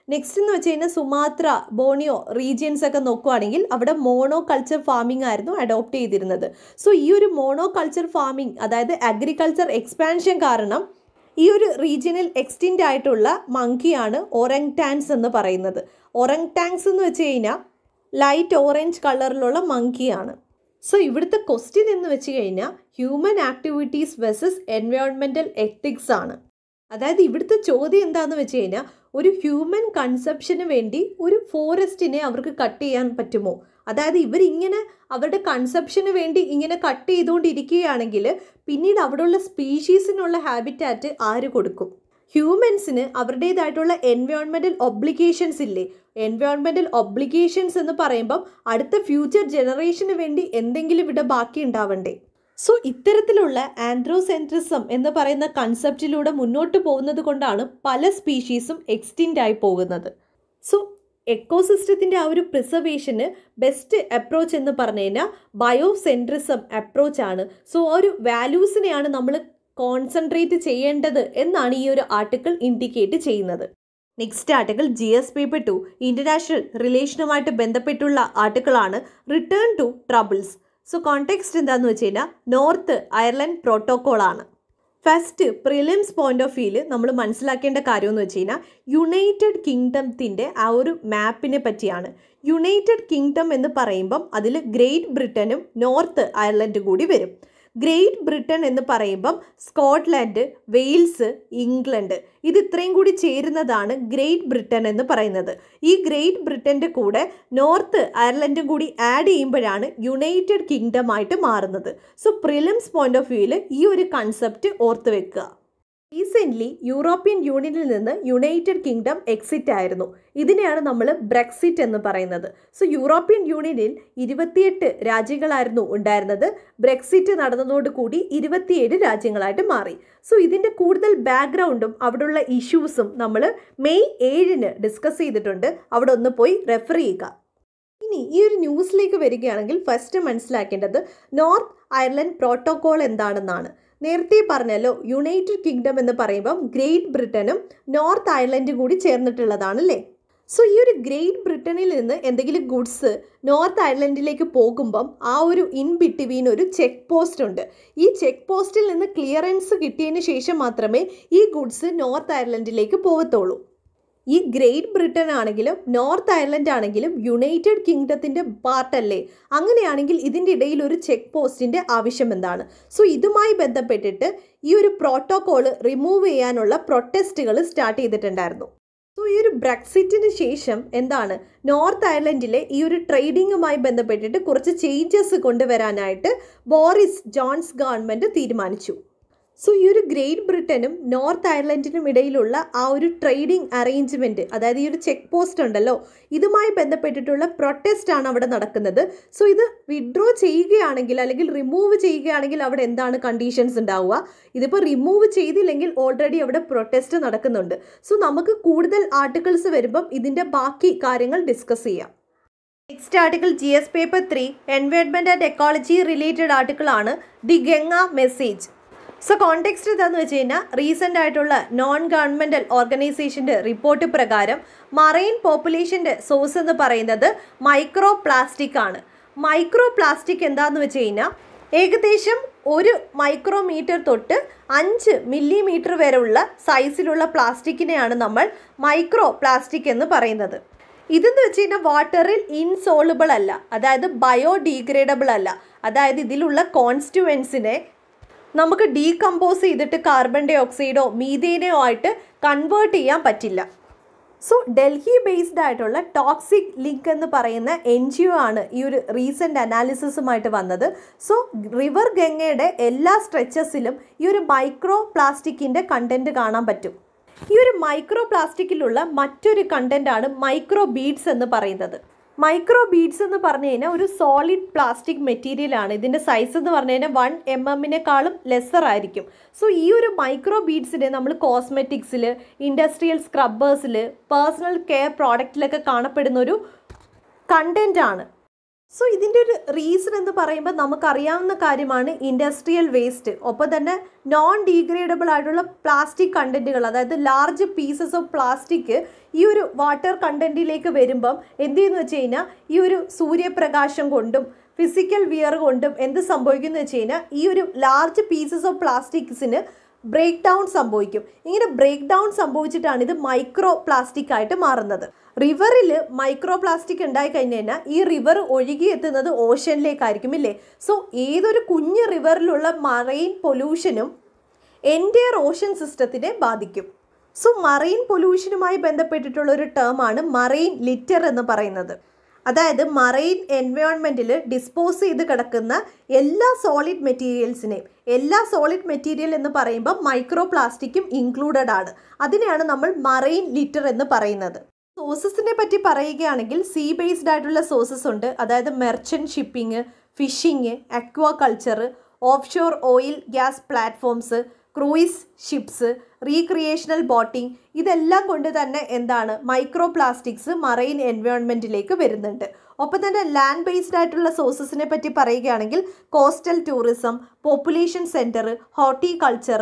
നെക്സ്റ്റ് എന്ന് വെച്ച് കഴിഞ്ഞാൽ സുമാത്ര ബോണിയോ റീജിയൻസ് ഒക്കെ നോക്കുവാണെങ്കിൽ അവിടെ മോണോ കൾച്ചർ ഫാമിംഗ് ആയിരുന്നു അഡോപ്റ്റ് ചെയ്തിരുന്നത് സോ ഈ ഒരു മോണോ കൾച്ചർ ഫാമിംഗ് അതായത് അഗ്രികൾച്ചർ എക്സ്പാൻഷൻ കാരണം ഈ ഒരു റീജിയനിൽ എക്സ്റ്റിൻ്റ് ആയിട്ടുള്ള മങ്കിയാണ് ഒറങ് ടാൻസ് എന്ന് പറയുന്നത് ഒറങ് ടാങ്സ് എന്ന് വെച്ച് കഴിഞ്ഞാൽ ലൈറ്റ് ഓറഞ്ച് കളറിലുള്ള മങ്കിയാണ് സോ ഇവിടുത്തെ ക്വസ്റ്റ്യൻ എന്ന് വെച്ച് കഴിഞ്ഞാൽ human activities versus environmental ethics ആണ് അതായത് ഇവിടുത്തെ ചോദ്യം എന്താണെന്ന് വെച്ച് കഴിഞ്ഞാൽ ഒരു ഹ്യൂമൻ കൺസെപ്ഷന് വേണ്ടി ഒരു ഫോറസ്റ്റിനെ അവർക്ക് കട്ട് ചെയ്യാൻ പറ്റുമോ അതായത് ഇവരിങ്ങനെ അവരുടെ കൺസെപ്ഷന് വേണ്ടി ഇങ്ങനെ കട്ട് ചെയ്തുകൊണ്ടിരിക്കുകയാണെങ്കിൽ പിന്നീട് അവിടെയുള്ള സ്പീഷീസിനുള്ള ഹാബിറ്റാറ്റ് ആര് കൊടുക്കും ഹ്യൂമൻസിന് അവരുടേതായിട്ടുള്ള എൻവയോൺമെൻറ്റൽ ഒബ്ലിഗേഷൻസ് ഇല്ലേ എൻവയോൺമെൻറ്റൽ ഒബ്ലിഗേഷൻസ് എന്ന് പറയുമ്പം അടുത്ത ഫ്യൂച്ചർ ജനറേഷന് വേണ്ടി എന്തെങ്കിലും ഇവിടെ ബാക്കി ഉണ്ടാവണ്ടേ സോ ഇത്തരത്തിലുള്ള ആൻഡ്രോസെൻട്രിസം എന്ന് പറയുന്ന കൺസെപ്റ്റിലൂടെ മുന്നോട്ട് പോകുന്നത് കൊണ്ടാണ് പല സ്പീഷീസും എക്സ്റ്റിൻ്റ് ആയി പോകുന്നത് സോ എക്കോസിസ്റ്റത്തിൻ്റെ ആ ഒരു പ്രിസർവേഷന് ബെസ്റ്റ് അപ്രോച്ച് എന്ന് പറഞ്ഞു കഴിഞ്ഞാൽ ബയോസെൻട്രിസം അപ്രോച്ചാണ് സോ ആ ഒരു വാല്യൂസിനെയാണ് നമ്മൾ കോൺസെൻട്രേറ്റ് ചെയ്യേണ്ടത് എന്നാണ് ഈ ഒരു ആർട്ടിക്കിൾ ഇൻഡിക്കേറ്റ് ചെയ്യുന്നത് next article G S paper two international റിലേഷനുമായിട്ട് ബന്ധപ്പെട്ടുള്ള ആർട്ടിക്കിളാണ് return to troubles so context എന്താണെന്ന് വെച്ച് കഴിഞ്ഞാൽ നോർത്ത് അയർലൻഡ് പ്രോട്ടോക്കോൾ ആണ് ഫസ്റ്റ് പ്രിലിംസ് പോയിന്റ് ഓഫ് വ്യൂവിൽ നമ്മൾ മനസ്സിലാക്കേണ്ട കാര്യം എന്ന് വെച്ച് കഴിഞ്ഞാൽ യുണൈറ്റഡ് കിങ്ഡത്തിൻ്റെ ആ ഒരു മാപ്പിനെ പറ്റിയാണ് യുണൈറ്റഡ് കിങ്ഡം എന്ന് പറയുമ്പം അതിൽ ഗ്രേറ്റ് ബ്രിട്ടനും നോർത്ത് അയർലൻഡും കൂടി വരും ഗ്രേറ്റ് ബ്രിട്ടൻ എന്ന് പറയുമ്പം സ്കോട്ട്ലൻഡ് വെയിൽസ് ഇംഗ്ലണ്ട് ഇത് ഇത്രയും കൂടി ചേരുന്നതാണ് ഗ്രേറ്റ് ബ്രിട്ടൻ എന്ന് പറയുന്നത് ഈ ഗ്രേറ്റ് ബ്രിട്ടൻ്റെ കൂടെ നോർത്ത് അയർലൻഡും കൂടി ആഡ് ചെയ്യുമ്പോഴാണ് യുണൈറ്റഡ് കിങ്ഡം ആയിട്ട് മാറുന്നത് സോ പ്രിലിംസ് പോയിന്റ് ഓഫ് വ്യൂവിൽ ഈ ഒരു കൺസെപ്റ്റ് ഓർത്ത് വെക്കുക റീസെൻ്റ്ലി യൂറോപ്യൻ യൂണിയനിൽ നിന്ന് യുണൈറ്റഡ് കിങ്ഡം എക്സിറ്റ് ആയിരുന്നു ഇതിനെയാണ് നമ്മൾ ബ്രെക്സിറ്റ് എന്ന് പറയുന്നത് സോ യൂറോപ്യൻ യൂണിയനിൽ ഇരുപത്തിയെട്ട് രാജ്യങ്ങളായിരുന്നു ഉണ്ടായിരുന്നത് ബ്രെക്സിറ്റ് നടന്നതോടുകൂടി ഇരുപത്തിയേഴ് രാജ്യങ്ങളായിട്ട് മാറി സോ ഇതിൻ്റെ കൂടുതൽ ബാക്ക്ഗ്രൗണ്ടും അവിടെയുള്ള ഇഷ്യൂസും നമ്മൾ മെയ് ഏഴിന് ഡിസ്കസ് ചെയ്തിട്ടുണ്ട് അവിടെ ഒന്ന് പോയി റെഫർ ചെയ്യുക ഇനി ഈ ഒരു ന്യൂസിലേക്ക് വരികയാണെങ്കിൽ ഫസ്റ്റ് മനസ്സിലാക്കേണ്ടത് നോർത്ത് അയർലൻഡ് പ്രോട്ടോകോൾ എന്താണെന്നാണ് നേരത്തെ പറഞ്ഞല്ലോ യുണൈറ്റഡ് കിങ്ഡം എന്ന് പറയുമ്പം ഗ്രേറ്റ് ബ്രിട്ടനും നോർത്ത് അയർലൻഡും കൂടി ചേർന്നിട്ടുള്ളതാണ് അല്ലേ സോ ഈ ഒരു ഗ്രേറ്റ് ബ്രിട്ടനിൽ നിന്ന് എന്തെങ്കിലും ഗുഡ്സ് നോർത്ത് അയർലൻഡിലേക്ക് പോകുമ്പം ആ ഒരു ഇൻ ബിറ്റ്വീൻ ഒരു ചെക്ക് പോസ്റ്റ് ഉണ്ട് ഈ ചെക്ക് പോസ്റ്റിൽ നിന്ന് ക്ലിയറൻസ് കിട്ടിയതിന് ശേഷം മാത്രമേ ഈ ഗുഡ്സ് നോർത്ത് അയർലൻഡിലേക്ക് പോകത്തുള്ളൂ ഈ ഗ്രേറ്റ് ബ്രിട്ടൻ ആണെങ്കിലും നോർത്ത് അയർലൻഡ് ആണെങ്കിലും യുണൈറ്റഡ് കിങ്ഡത്തിൻ്റെ പാർട്ടല്ലേ അങ്ങനെയാണെങ്കിൽ ഇതിൻ്റെ ഇടയിൽ ഒരു ചെക്ക് പോസ്റ്റിൻ്റെ ആവശ്യം എന്താണ് സോ ഇതുമായി ബന്ധപ്പെട്ടിട്ട് ഈ ഒരു പ്രോട്ടോകോൾ റിമൂവ് ചെയ്യാനുള്ള പ്രൊട്ടസ്റ്റുകൾ സ്റ്റാർട്ട് ചെയ്തിട്ടുണ്ടായിരുന്നു സോ ഈ ഒരു ബ്രെക്സിറ്റിന് ശേഷം എന്താണ് നോർത്ത് അയർലൻഡിലെ ഈ ഒരു ട്രേഡിങ്ങുമായി ബന്ധപ്പെട്ടിട്ട് കുറച്ച് ചേഞ്ചസ് കൊണ്ടുവരാനായിട്ട് ബോറിസ് ജോൺസ് ഗവൺമെൻറ് തീരുമാനിച്ചു സോ ഈ ഒരു ഗ്രേറ്റ് ബ്രിട്ടനും നോർത്ത് അയർലൻഡിനും ഇടയിലുള്ള ആ ഒരു ട്രേഡിംഗ് അറേഞ്ച്മെൻറ്റ് അതായത് ഈ ഒരു ചെക്ക് പോസ്റ്റ് ഉണ്ടല്ലോ ഇതുമായി ബന്ധപ്പെട്ടിട്ടുള്ള പ്രൊട്ടസ്റ്റ് ആണ് അവിടെ നടക്കുന്നത് സോ ഇത് വിഡ്രോ ചെയ്യുകയാണെങ്കിൽ അല്ലെങ്കിൽ റിമൂവ് ചെയ്യുകയാണെങ്കിൽ അവിടെ എന്താണ് കണ്ടീഷൻസ് ഉണ്ടാവുക ഇതിപ്പോൾ റിമൂവ് ചെയ്തില്ലെങ്കിൽ ഓൾറെഡി അവിടെ പ്രൊട്ടസ്റ്റ് നടക്കുന്നുണ്ട് സോ നമുക്ക് കൂടുതൽ ആർട്ടിക്കിൾസ് വരുമ്പം ഇതിൻ്റെ ബാക്കി കാര്യങ്ങൾ ഡിസ്കസ് ചെയ്യാം next article G S paper three environment and ecology related article ആണ് the Ganga message so context എന്താണെന്ന് വെച്ച് കഴിഞ്ഞാൽ റീസെൻ്റ് ആയിട്ടുള്ള നോൺ ഗവൺമെൻറ്റൽ ഓർഗനൈസേഷൻ്റെ റിപ്പോർട്ട് പ്രകാരം മറൈൻ പോപ്പുലേഷൻ്റെ സോഴ്സ് എന്ന് പറയുന്നത് മൈക്രോ പ്ലാസ്റ്റിക് ആണ് മൈക്രോ പ്ലാസ്റ്റിക് എന്താണെന്ന് വെച്ച് കഴിഞ്ഞാൽ ഏകദേശം ഒരു മൈക്രോമീറ്റർ തൊട്ട് അഞ്ച് മില്ലിമീറ്റർ വരെയുള്ള സൈസിലുള്ള പ്ലാസ്റ്റിക്കിനെയാണ് നമ്മൾ മൈക്രോ പ്ലാസ്റ്റിക് എന്ന് പറയുന്നത് ഇതെന്ന് വെച്ച് കഴിഞ്ഞാൽ വാട്ടറിൽ ഇൻസോളുബിൾ അല്ല അതായത് ബയോഡീഗ്രേഡബിൾ അല്ല അതായത് ഇതിലുള്ള കോൺസ്റ്റുവൻസിനെ നമുക്ക് ഡീകമ്പോസ് ചെയ്തിട്ട് കാർബൺ ഡൈ ഓക്സൈഡോ മീതേനോ ആയിട്ട് കൺവേർട്ട് ചെയ്യാൻ പറ്റില്ല സോ ഡൽഹി ബേസ്ഡ് ആയിട്ടുള്ള ടോക്സിക് ലിങ്ക് എന്ന് പറയുന്ന എൻ ജി ഒ ആണ് ഈ ഒരു റീസെൻ്റ് അനാലിസിസുമായിട്ട് വന്നത് സോ റിവർ ഗംഗയുടെ എല്ലാ സ്ട്രെച്ചസിലും ഈ ഒരു മൈക്രോ പ്ലാസ്റ്റിക്കിൻ്റെ കണ്ടൻറ്റ് കാണാൻ പറ്റും ഈ ഒരു മൈക്രോ പ്ലാസ്റ്റിക്കിലുള്ള മറ്റൊരു കണ്ടൻ്റാണ് മൈക്രോ ബീഡ്സ് എന്ന് പറയുന്നത് മൈക്രോ ബീഡ്സ് എന്ന് പറഞ്ഞു കഴിഞ്ഞാൽ ഒരു സോളിഡ് പ്ലാസ്റ്റിക് മെറ്റീരിയൽ ആണ് ഇതിൻ്റെ സൈസ് എന്ന് പറഞ്ഞു കഴിഞ്ഞാൽ വൺ എം എമ്മിനേക്കാളും ലെസ്സർ ആയിരിക്കും സോ ഈ ഒരു മൈക്രോ ബീഡ്സിനെ നമ്മൾ കോസ്മെറ്റിക്സിൽ ഇൻഡസ്ട്രിയൽ സ്ക്രബ്ബേഴ്സിൽ പേഴ്സണൽ കെയർ പ്രോഡക്റ്റിലൊക്കെ കാണപ്പെടുന്ന ഒരു കണ്ടൻ്റ് ആണ് സോ ഇതിൻ്റെ ഒരു റീസൺ എന്ന് പറയുമ്പോൾ നമുക്കറിയാവുന്ന കാര്യമാണ് ഇൻഡസ്ട്രിയൽ വേസ്റ്റ് ഒപ്പം തന്നെ നോൺ ഡീഗ്രേഡബിൾ ആയിട്ടുള്ള പ്ലാസ്റ്റിക് കണ്ടൻറ്റുകൾ അതായത് ലാർജ് പീസസ് ഓഫ് പ്ലാസ്റ്റിക് ഈ ഒരു വാട്ടർ കണ്ടൻറ്റിലേക്ക് വരുമ്പം എന്ത് ചെയ്യുന്നു വെച്ച് കഴിഞ്ഞാൽ ഈ ഒരു സൂര്യപ്രകാശം കൊണ്ടും ഫിസിക്കൽ വിയർ കൊണ്ടും എന്ത് സംഭവിക്കുന്നു വെച്ച് കഴിഞ്ഞാൽ ഈ ഒരു ലാർജ് പീസസ് ഓഫ് പ്ലാസ്റ്റിക്സിന് ബ്രേക്ക് ഡൗൺ സംഭവിക്കും ഇങ്ങനെ ബ്രേക്ക് ഡൗൺ സംഭവിച്ചിട്ടാണ് ഇത് മൈക്രോ പ്ലാസ്റ്റിക് ആയിട്ട് മാറുന്നത് റിവറിൽ മൈക്രോ പ്ലാസ്റ്റിക് ഉണ്ടായി കഴിഞ്ഞ് കഴിഞ്ഞാൽ ഈ റിവർ ഒഴുകി എത്തുന്നത് ഓഷനിലേക്കായിരിക്കും ഇല്ലേ സോ ഏതൊരു കുഞ്ഞ് റിവറിലുള്ള മറൈൻ പൊല്യൂഷനും എൻറ്റയർ ഓഷൻ സിസ്റ്റത്തിനെ ബാധിക്കും സോ മറൈൻ പൊല്യൂഷനുമായി ബന്ധപ്പെട്ടിട്ടുള്ള ഒരു ടേമാണ് മറൈൻ ലിറ്റർ എന്ന് പറയുന്നത് അതായത് മറൈൻ എൻവയോൺമെൻറ്റിൽ ഡിസ്പോസ് ചെയ്ത് കിടക്കുന്ന എല്ലാ സോളിഡ് മെറ്റീരിയൽസിനെയും എല്ലാ സോളിഡ് മെറ്റീരിയൽ എന്ന് പറയുമ്പോൾ മൈക്രോ പ്ലാസ്റ്റിക്കും ഇൻക്ലൂഡഡ് ആണ് അതിനെയാണ് നമ്മൾ മറൈൻ ലിറ്റർ എന്ന് പറയുന്നത് സോഴ്സസിനെ പറ്റി പറയുകയാണെങ്കിൽ സീ ബേസ്ഡ് ആയിട്ടുള്ള സോഴ്സസ് ഉണ്ട് അതായത് merchant shipping fishing aquaculture offshore oil gas platforms cruise ships recreational boating ഇതെല്ലാം കൊണ്ട് തന്നെ എന്താണ് മൈക്രോ പ്ലാസ്റ്റിക്സ് മറൈൻ എൻവയോൺമെൻറ്റിലേക്ക് വരുന്നുണ്ട് ഒപ്പം തന്നെ ലാൻഡ് ബേസ്ഡ് ആയിട്ടുള്ള സോഴ്സസിനെ പറ്റി പറയുകയാണെങ്കിൽ coastal tourism population centre horticulture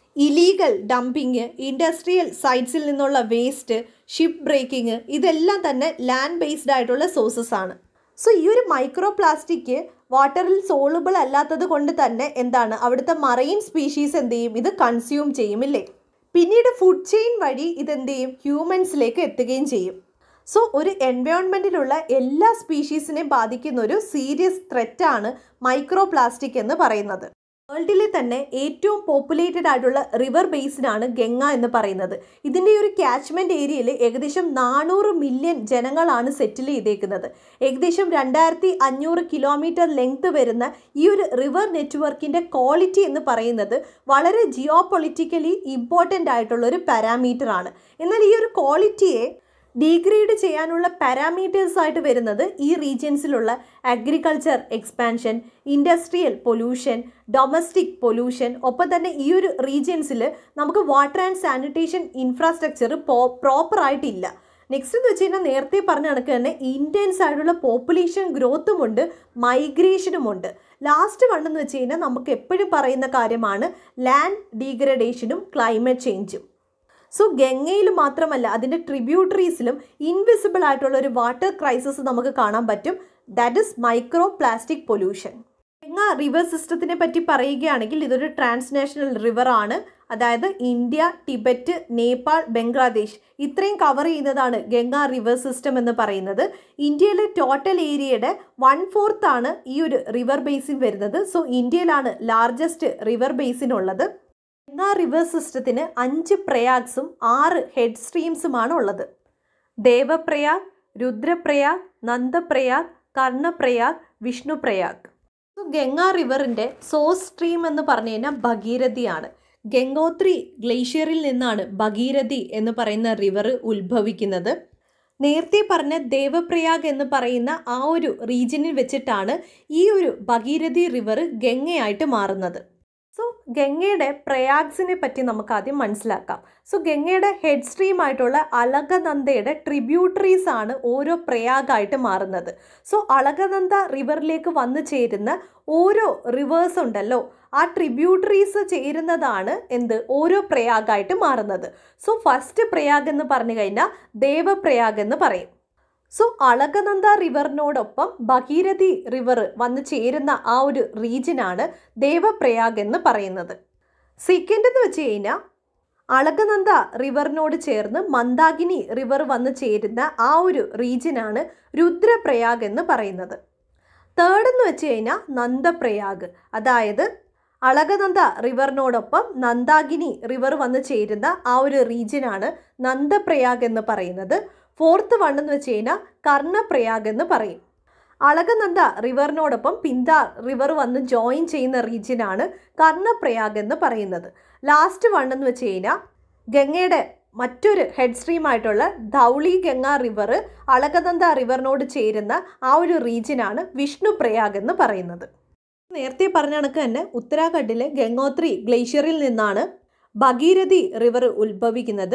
illegal dumping industrial സൈറ്റ്സിൽ നിന്നുള്ള വേസ്റ്റ് ഷിപ്പ് ബ്രേക്കിംഗ് ഇതെല്ലാം തന്നെ ലാൻഡ് ബേസ്ഡ് ആയിട്ടുള്ള സോഴ്സസ് ആണ് സോ ഈ ഒരു മൈക്രോ പ്ലാസ്റ്റിക് വാട്ടറിൽ സോളുബിൾ അല്ലാത്തത് കൊണ്ട് തന്നെ എന്താണ് അവിടുത്തെ മറൈൻ സ്പീഷീസ് എന്ത് ചെയ്യും ഇത് കൺസ്യൂം ചെയ്യും ഇല്ലേ പിന്നീട് ഫുഡ് ചെയിൻ വഴി ഇതെന്ത് ചെയ്യും ഹ്യൂമൻസിലേക്ക് എത്തുകയും ചെയ്യും സോ ഒരു എൻവയോൺമെൻറ്റിലുള്ള എല്ലാ സ്പീഷീസിനെയും ബാധിക്കുന്ന ഒരു സീരിയസ് ത്രെറ്റാണ് മൈക്രോ പ്ലാസ്റ്റിക് എന്ന് പറയുന്നത് വേൾഡിലെ തന്നെ ഏറ്റവും പോപ്പുലേറ്റഡ് ആയിട്ടുള്ള റിവർ ബേസിനാണ് ഗംഗ എന്ന് പറയുന്നത് ഇതിൻ്റെ ഒരു ക്യാച്ച്മെൻറ്റ് ഏരിയയിൽ ഏകദേശം നാനൂറ് മില്യൺ ജനങ്ങളാണ് സെറ്റിൽ ചെയ്തേക്കുന്നത് ഏകദേശം രണ്ടായിരത്തി അഞ്ഞൂറ് കിലോമീറ്റർ ലെങ്ത് വരുന്ന ഈ ഒരു റിവർ നെറ്റ്വർക്കിൻ്റെ ക്വാളിറ്റി എന്ന് പറയുന്നത് വളരെ ജിയോ പൊളിറ്റിക്കലി ഇമ്പോർട്ടൻ്റ് ആയിട്ടുള്ള ഒരു പാരാമീറ്റർ ആണ് എന്നാൽ ഈ ഒരു ക്വാളിറ്റിയെ ഡീഗ്രേഡ് ചെയ്യാനുള്ള പാരാമീറ്റേഴ്സ് ആയിട്ട് വരുന്നത് ഈ റീജിയൻസിലുള്ള agriculture expansion industrial pollution domestic pollution ഒപ്പം തന്നെ ഈ ഒരു റീജിയൻസിൽ നമുക്ക് water and sanitation infrastructure proper ആയിട്ടില്ല നെക്സ്റ്റ് എന്ന് വെച്ച് കഴിഞ്ഞാൽ നേരത്തെ പറഞ്ഞ കണക്ക് തന്നെ ഇൻറ്റൻസ് ആയിട്ടുള്ള പോപ്പുലേഷൻ ഗ്രോത്തും ഉണ്ട് മൈഗ്രേഷനും ഉണ്ട് ലാസ്റ്റ് വൺ എന്ന് വെച്ച് കഴിഞ്ഞാൽ നമുക്ക് എപ്പോഴും പറയുന്ന കാര്യമാണ് ലാൻഡ് ഡീഗ്രഡേഷനും ക്ലൈമറ്റ് ചേഞ്ചും സോ ഗംഗയിൽ മാത്രമല്ല അതിൻ്റെ ട്രിബ്യൂട്ടറീസിലും ഇൻവിസിബിൾ ആയിട്ടുള്ള ഒരു വാട്ടർ ക്രൈസിസ് നമുക്ക് കാണാൻ പറ്റും that is micro plastic pollution Ganga river സിസ്റ്റത്തിനെ പറ്റി പറയുകയാണെങ്കിൽ ഇതൊരു ട്രാൻസ്നാഷണൽ റിവർ ആണ് അതായത് ഇന്ത്യ ടിബറ്റ് നേപ്പാൾ ബംഗ്ലാദേശ് ഇത്രയും കവർ ചെയ്യുന്നതാണ് ഗംഗ റിവർ സിസ്റ്റം എന്ന് പറയുന്നത് ഇന്ത്യയിലെ ടോട്ടൽ ഏരിയയുടെ വൺ ഫോർത്ത് ആണ് ഈ ഒരു റിവർ ബേസിൻ വരുന്നത് സോ ഇന്ത്യയിലാണ് ലാർജസ്റ്റ് റിവർ ബേസിൻ ഉള്ളത് ഗംഗ റിവർ സിസ്റ്റത്തിന് അഞ്ച് പ്രയാഗ്സും ആറ് ഹെഡ് സ്ട്രീംസുമാണ് ഉള്ളത് ദേവപ്രയാഗ് രുദ്രപ്രയാഗ് നന്ദപ്രയാഗ് കർണപ്രയാഗ് വിഷ്ണുപ്രയാഗ് സോ ഗംഗ റിവറിൻ്റെ സോഴ്സ് സ്ട്രീം എന്ന് പറഞ്ഞു കഴിഞ്ഞാൽ ഭഗീരഥിയാണ് ഗംഗോത്രി ഗ്ലേഷ്യറിൽ നിന്നാണ് ഭഗീരഥി എന്ന് പറയുന്ന റിവർ ഉത്ഭവിക്കുന്നത് നേരത്തെ പറഞ്ഞ ദേവപ്രയാഗ് എന്ന് പറയുന്ന ആ ഒരു റീജിയനിൽ വെച്ചിട്ടാണ് ഈ ഒരു ഭഗീരഥി റിവർ ഗംഗയായിട്ട് മാറുന്നത് സോ ഗംഗയുടെ പ്രയാഗ്സിനെ പറ്റി നമുക്ക് ആദ്യം മനസ്സിലാക്കാം സോ ഗംഗയുടെ ഹെഡ് സ്ട്രീം ആയിട്ടുള്ള അളകനന്ദയുടെ ട്രിബ്യൂട്ടറീസ് ആണ് ഓരോ പ്രയാഗായിട്ട് മാറുന്നത് സോ അളകനന്ദ റിവറിലേക്ക് വന്നു ചേരുന്ന ഓരോ റിവേഴ്സ് ഉണ്ടല്ലോ ആ ട്രിബ്യൂട്ടറീസ് ചേരുന്നതാണ് എന്ത് ഓരോ പ്രയാഗായിട്ട് മാറുന്നത് സോ ഫസ്റ്റ് പ്രയാഗ് എന്ന് പറഞ്ഞു കഴിഞ്ഞാൽ ദേവപ്രയാഗ് എന്ന് പറയും സോ അളകനന്ദ റിവറിനോടൊപ്പം ഭഗീരഥി റിവർ വന്ന് ചേരുന്ന ആ ഒരു റീജിയനാണ് ദേവപ്രയാഗ് എന്ന് പറയുന്നത് സെക്കൻഡ് എന്ന് വെച്ച് കഴിഞ്ഞാൽ അളകനന്ദ റിവറിനോട് ചേർന്ന് മന്ദാകിനി റിവർ വന്ന് ചേരുന്ന ആ ഒരു റീജിയനാണ് രുദ്രപ്രയാഗ് എന്ന് പറയുന്നത് തേർഡ് എന്ന് വെച്ച് കഴിഞ്ഞാൽ നന്ദപ്രയാഗ് അതായത് അളകനന്ദ റിവറിനോടൊപ്പം നന്ദാകിനി റിവർ വന്ന് ചേരുന്ന ആ ഒരു റീജിയനാണ് നന്ദപ്രയാഗ് എന്ന് പറയുന്നത് ഫോർത്ത് വൺ എന്ന് വെച്ച് കഴിഞ്ഞാൽ കർണപ്രയാഗ് എന്ന് പറയും അളകനന്ദ റിവറിനോടൊപ്പം പിന്ത റിവർ വന്ന് ജോയിൻ ചെയ്യുന്ന റീജിയനാണ് കർണപ്രയാഗ് എന്ന് പറയുന്നത് ലാസ്റ്റ് വൺ എന്ന് വെച്ച് കഴിഞ്ഞാൽ ഗംഗയുടെ മറ്റൊരു ഹെഡ് സ്ട്രീം ആയിട്ടുള്ള ധൗളി ഗംഗ റിവർ അളകനന്ദ റിവറിനോട് ചേരുന്ന ആ ഒരു റീജിയനാണ് വിഷ്ണു പ്രയാഗ് എന്ന് പറയുന്നത് നേരത്തെ പറഞ്ഞ കണക്ക് തന്നെ ഉത്തരാഖണ്ഡിലെ ഗംഗോത്രി ഗ്ലേഷ്യറിൽ നിന്നാണ് ഭഗീരഥി റിവർ ഉത്ഭവിക്കുന്നത്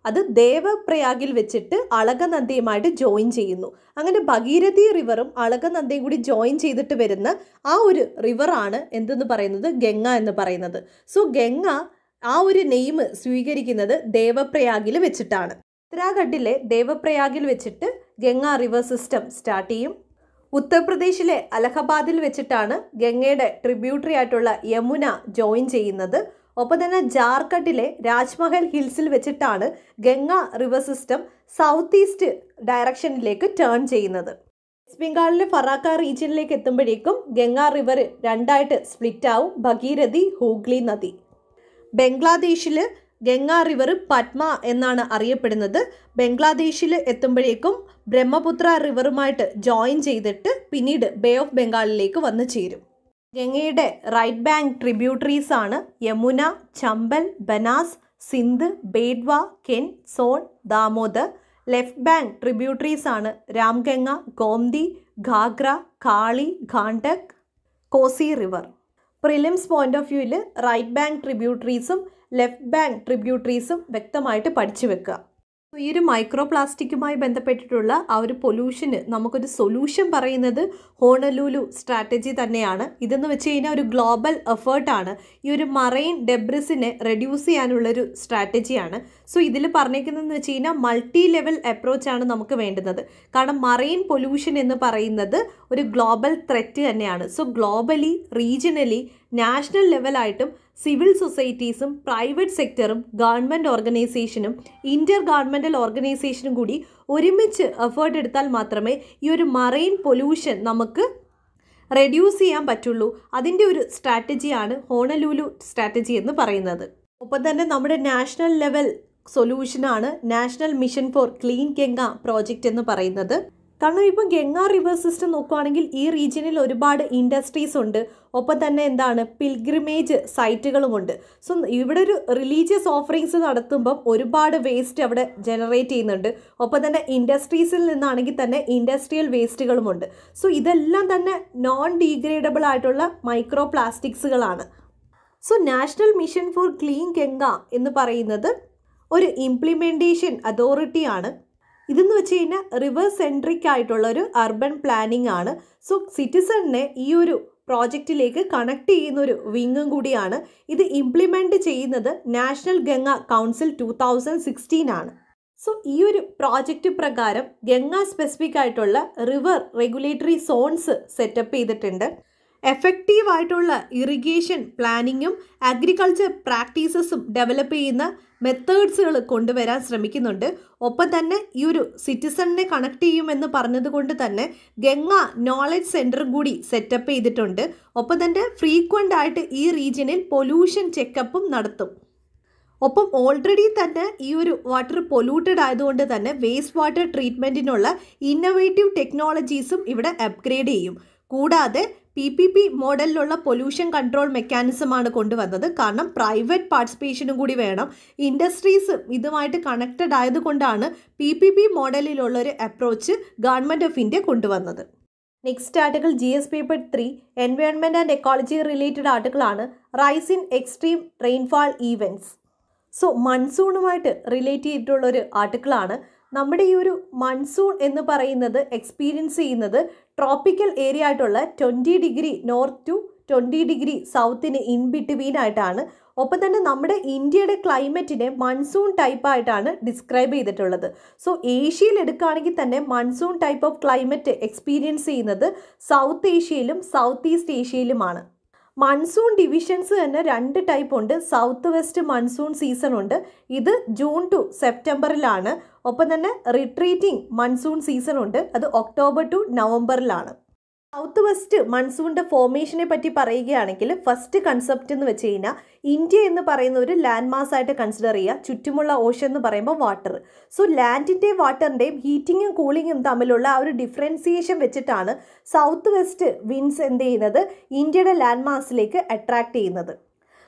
അത് ദേവപ്രയാഗിൽ വെച്ചിട്ട് അളകനന്ദയുമായിട്ട് ജോയിൻ ചെയ്യുന്നു അങ്ങനെ ഭഗീരഥി റിവറും അളകനന്ദയും കൂടി ജോയിൻ ചെയ്തിട്ട് വരുന്ന ആ ഒരു റിവറാണ് എന്തെന്ന് പറയുന്നത് ഗംഗ എന്ന് പറയുന്നത് സോ ഗംഗ ആ ഒരു നെയിം സ്വീകരിക്കുന്നത് ദേവപ്രയാഗിൽ വെച്ചിട്ടാണ് ഉത്തരാഖണ്ഡിലെ ദേവപ്രയാഗിൽ വെച്ചിട്ട് ഗംഗ റിവർ സിസ്റ്റം സ്റ്റാർട്ട് ചെയ്യും ഉത്തർപ്രദേശിലെ അലഹബാദിൽ വെച്ചിട്ടാണ് ഗംഗയുടെ ട്രിബ്യൂട്ടറി ആയിട്ടുള്ള യമുന ജോയിൻ ചെയ്യുന്നത് ഒപ്പം തന്നെ ജാർഖണ്ഡിലെ രാജ്മഹൽ ഹിൽസിൽ വെച്ചിട്ടാണ് Ganga river system south east ഡയറക്ഷനിലേക്ക് ടേൺ ചെയ്യുന്നത് വെസ്റ്റ് ബംഗാളിലെ ഫറാക്ക റീജിയനിലേക്ക് എത്തുമ്പോഴേക്കും ഗംഗ റിവർ രണ്ടായിട്ട് സ്പ്ലിറ്റ് ആവും ഭഗീരഥി ഹൂഗ്ലി നദി ബംഗ്ലാദേശിൽ ഗംഗ റിവർ പത്മ എന്നാണ് അറിയപ്പെടുന്നത് ബംഗ്ലാദേശിൽ എത്തുമ്പോഴേക്കും ബ്രഹ്മപുത്ര റിവറുമായിട്ട് ജോയിൻ ചെയ്തിട്ട് പിന്നീട് ബേ ഓഫ് ബംഗാളിലേക്ക് വന്നു ചേരും ഗംഗയുടെ റൈറ്റ് ബാങ്ക് ട്രിബ്യൂട്ടറീസ് ആണ് Yamuna Chambal Banas Sindh Betwa Ken Son Damodar left bank tributaries ആണ് Ramganga Gomti Ghaghra Kali Gandak Kosi river prelims point of വ്യൂവിൽ റൈറ്റ് ബാങ്ക് ട്രിബ്യൂട്ടറീസും ലെഫ്റ്റ് ബാങ്ക് ട്രിബ്യൂട്ടറീസും വ്യക്തമായിട്ട് പഠിച്ചു വെക്കുക ഈ ഒരു മൈക്രോ പ്ലാസ്റ്റിക്കുമായി ബന്ധപ്പെട്ടിട്ടുള്ള ആ ഒരു പൊല്യൂഷന് നമുക്കൊരു സൊല്യൂഷൻ പറയുന്നത് ഹോണലൂലു സ്ട്രാറ്റജി തന്നെയാണ് ഇതെന്ന് വെച്ച് കഴിഞ്ഞാൽ ഒരു ഗ്ലോബൽ എഫേർട്ടാണ് ഈ ഒരു മറൈൻ ഡെബ്രിസിനെ റെഡ്യൂസ് ചെയ്യാനുള്ളൊരു സ്ട്രാറ്റജിയാണ് സോ ഇതിൽ പറഞ്ഞേക്കുന്നതെന്ന് വെച്ച് കഴിഞ്ഞാൽ മൾട്ടി ലെവൽ അപ്രോച്ചാണ് നമുക്ക് വേണ്ടുന്നത് കാരണം മറൈൻ പൊല്യൂഷൻ എന്ന് പറയുന്നത് ഒരു ഗ്ലോബൽ ത്രെറ്റ് തന്നെയാണ് സോ ഗ്ലോബലി റീജിയണലി നാഷണൽ ലെവലായിട്ടും സിവിൽ സൊസൈറ്റീസും പ്രൈവറ്റ് സെക്ടറും ഗവൺമെൻറ് ഓർഗനൈസേഷനും ഇൻ്റർ ഗവൺമെൻറ്റൽ ഓർഗനൈസേഷനും കൂടി ഒരുമിച്ച് എഫേർട്ട് എടുത്താൽ മാത്രമേ ഈ ഒരു മറൈൻ പൊല്യൂഷൻ നമുക്ക് റെഡ്യൂസ് ചെയ്യാൻ പറ്റുള്ളൂ അതിൻ്റെ ഒരു സ്ട്രാറ്റജിയാണ് ഹോണലൂലു സ്ട്രാറ്റജി എന്ന് പറയുന്നത് ഒപ്പം തന്നെ നമ്മുടെ നാഷണൽ ലെവൽ സൊല്യൂഷനാണ് national mission for clean Ganga project എന്ന് പറയുന്നത് കാരണം ഇപ്പം ഗംഗ റിവർ സിസ്റ്റം നോക്കുകയാണെങ്കിൽ ഈ റീജിയനിൽ ഒരുപാട് ഇൻഡസ്ട്രീസ് ഉണ്ട് ഒപ്പം തന്നെ എന്താണ് പിൽഗ്രിമേജ് സൈറ്റുകളുമുണ്ട് സോ ഇവിടെ ഒരു റിലീജിയസ് ഓഫറിങ്സ് നടത്തുമ്പം ഒരുപാട് വേസ്റ്റ് അവിടെ ജനറേറ്റ് ചെയ്യുന്നുണ്ട് ഒപ്പം തന്നെ ഇൻഡസ്ട്രീസിൽ നിന്നാണെങ്കിൽ തന്നെ ഇൻഡസ്ട്രിയൽ വേസ്റ്റുകളുമുണ്ട് സോ ഇതെല്ലാം തന്നെ നോൺ ഡീഗ്രേഡബിൾ ആയിട്ടുള്ള മൈക്രോ പ്ലാസ്റ്റിക്സുകളാണ് so national mission for clean Ganga എന്ന് പറയുന്നത് ഒരു ഇംപ്ലിമെൻറ്റേഷൻ അതോറിറ്റിയാണ് ഇതെന്ന് വെച്ച് കഴിഞ്ഞാൽ റിവർ സെൻട്രിക് ആയിട്ടുള്ള ഒരു അർബൻ പ്ലാനിംഗ് ആണ് സോ സിറ്റിസണിനെ ഈ ഒരു പ്രോജക്റ്റിലേക്ക് കണക്ട് ചെയ്യുന്ന ഒരു വിങ്ങും കൂടിയാണ് ഇത് ഇംപ്ലിമെൻറ്റ് ചെയ്യുന്നത് national Ganga council two thousand sixteen ആണ് സോ ഈ ഒരു പ്രോജക്റ്റ് പ്രകാരം ഗംഗ സ്പെസിഫിക് ആയിട്ടുള്ള റിവർ റെഗുലേറ്ററി സോൺസ് സെറ്റപ്പ് ചെയ്തിട്ടുണ്ട് എഫക്റ്റീവ് ആയിട്ടുള്ള ഇറിഗേഷൻ പ്ലാനിങ്ങും അഗ്രികൾച്ചർ പ്രാക്ടീസസും ഡെവലപ്പ് ചെയ്യുന്ന മെത്തേഡ്സുകൾ കൊണ്ടുവരാൻ ശ്രമിക്കുന്നുണ്ട് ഒപ്പം തന്നെ ഈ ഒരു സിറ്റിസണിനെ കണക്ട് ചെയ്യുമെന്ന് പറഞ്ഞതുകൊണ്ട് തന്നെ ഗംഗ നോളജ് സെൻറ്ററും കൂടി സെറ്റപ്പ് ചെയ്തിട്ടുണ്ട് ഒപ്പം തന്നെ ഫ്രീക്വൻ്റ് ആയിട്ട് ഈ റീജിയനിൽ പൊല്യൂഷൻ ചെക്കപ്പും നടത്തും ഒപ്പം ഓൾറെഡി തന്നെ ഈ ഒരു വാട്ടർ പൊല്യൂട്ടഡ് ആയതുകൊണ്ട് തന്നെ വേസ്റ്റ് വാട്ടർ ട്രീറ്റ്മെൻറ്റിനുള്ള ഇന്നൊവേറ്റീവ് ടെക്നോളജീസും ഇവിടെ അപ്ഗ്രേഡ് ചെയ്യും കൂടാതെ പി പി പി മോഡലിലുള്ള പൊല്യൂഷൻ കൺട്രോൾ മെക്കാനിസമാണ് കൊണ്ടുവന്നത് കാരണം പ്രൈവറ്റ് പാർട്ടിസിപ്പേഷനും കൂടി വേണം ഇൻഡസ്ട്രീസ് ഇതുമായിട്ട് കണക്റ്റഡ് ആയതുകൊണ്ടാണ് പി പി പി മോഡലിലുള്ള ഒരു അപ്രോച്ച് ഗവൺമെൻറ് ഓഫ് ഇന്ത്യ കൊണ്ടുവന്നത് next article G S paper three environment and ecology related ആർട്ടിക്കിളാണ് rise in extreme rainfall events so മൺസൂണുമായിട്ട് റിലേറ്റ് ചെയ്തിട്ടുള്ള ഒരു ആർട്ടിക്കിളാണ് നമ്മുടെ ഈ ഒരു മൺസൂൺ എന്ന് പറയുന്നത് എക്സ്പീരിയൻസ് ചെയ്യുന്നത് ട്രോപ്പിക്കൽ ഏരിയ ആയിട്ടുള്ള twenty degree north to twenty degree സൗത്തിന് ഇൻ ബിറ്റ്വീൻ ആയിട്ടാണ് ഒപ്പം തന്നെ നമ്മുടെ ഇന്ത്യയുടെ ക്ലൈമറ്റിനെ മൺസൂൺ ടൈപ്പ് ആയിട്ടാണ് ഡിസ്ക്രൈബ് ചെയ്തിട്ടുള്ളത് സോ ഏഷ്യയിൽ എടുക്കുകയാണെങ്കിൽ തന്നെ monsoon type of climate experience ചെയ്യുന്നത് സൗത്ത് ഏഷ്യയിലും സൗത്ത് ഈസ്റ്റ് ഏഷ്യയിലുമാണ് മൺസൂൺ ഡിവിഷൻസ് തന്നെ രണ്ട് ടൈപ്പ് ഉണ്ട് സൗത്ത് വെസ്റ്റ് മൺസൂൺ സീസൺ ഉണ്ട് ഇത് ജൂൺ ടു സെപ്റ്റംബറിലാണ് ഒപ്പം തന്നെ റിട്രീറ്റിംഗ് മൺസൂൺ സീസൺ ഉണ്ട് അത് ഒക്ടോബർ ടു നവംബറിലാണ് സൗത്ത് വെസ്റ്റ് മൺസൂണിൻ്റെ ഫോർമേഷനെ പറ്റി പറയുകയാണെങ്കിൽ ഫസ്റ്റ് കൺസെപ്റ്റ് എന്ന് വെച്ച് കഴിഞ്ഞാൽ ഇന്ത്യ എന്ന് പറയുന്ന ഒരു ലാൻഡ് മാസ് ആയിട്ട് കൺസിഡർ ചെയ്യുക ചുറ്റുമുള്ള ഓഷൻ എന്ന് പറയുമ്പോൾ വാട്ടർ സോ ലാൻഡിൻ്റെയും വാട്ടറിൻ്റെയും ഹീറ്റിങ്ങും കൂളിങ്ങും തമ്മിലുള്ള ആ ഒരു ഡിഫറൻസിയേഷൻ വെച്ചിട്ടാണ് സൗത്ത് വെസ്റ്റ് വിൻസ് എന്ത് ചെയ്യുന്നത് ഇന്ത്യയുടെ ലാൻഡ് മാസിലേക്ക് അട്രാക്ട് ചെയ്യുന്നത്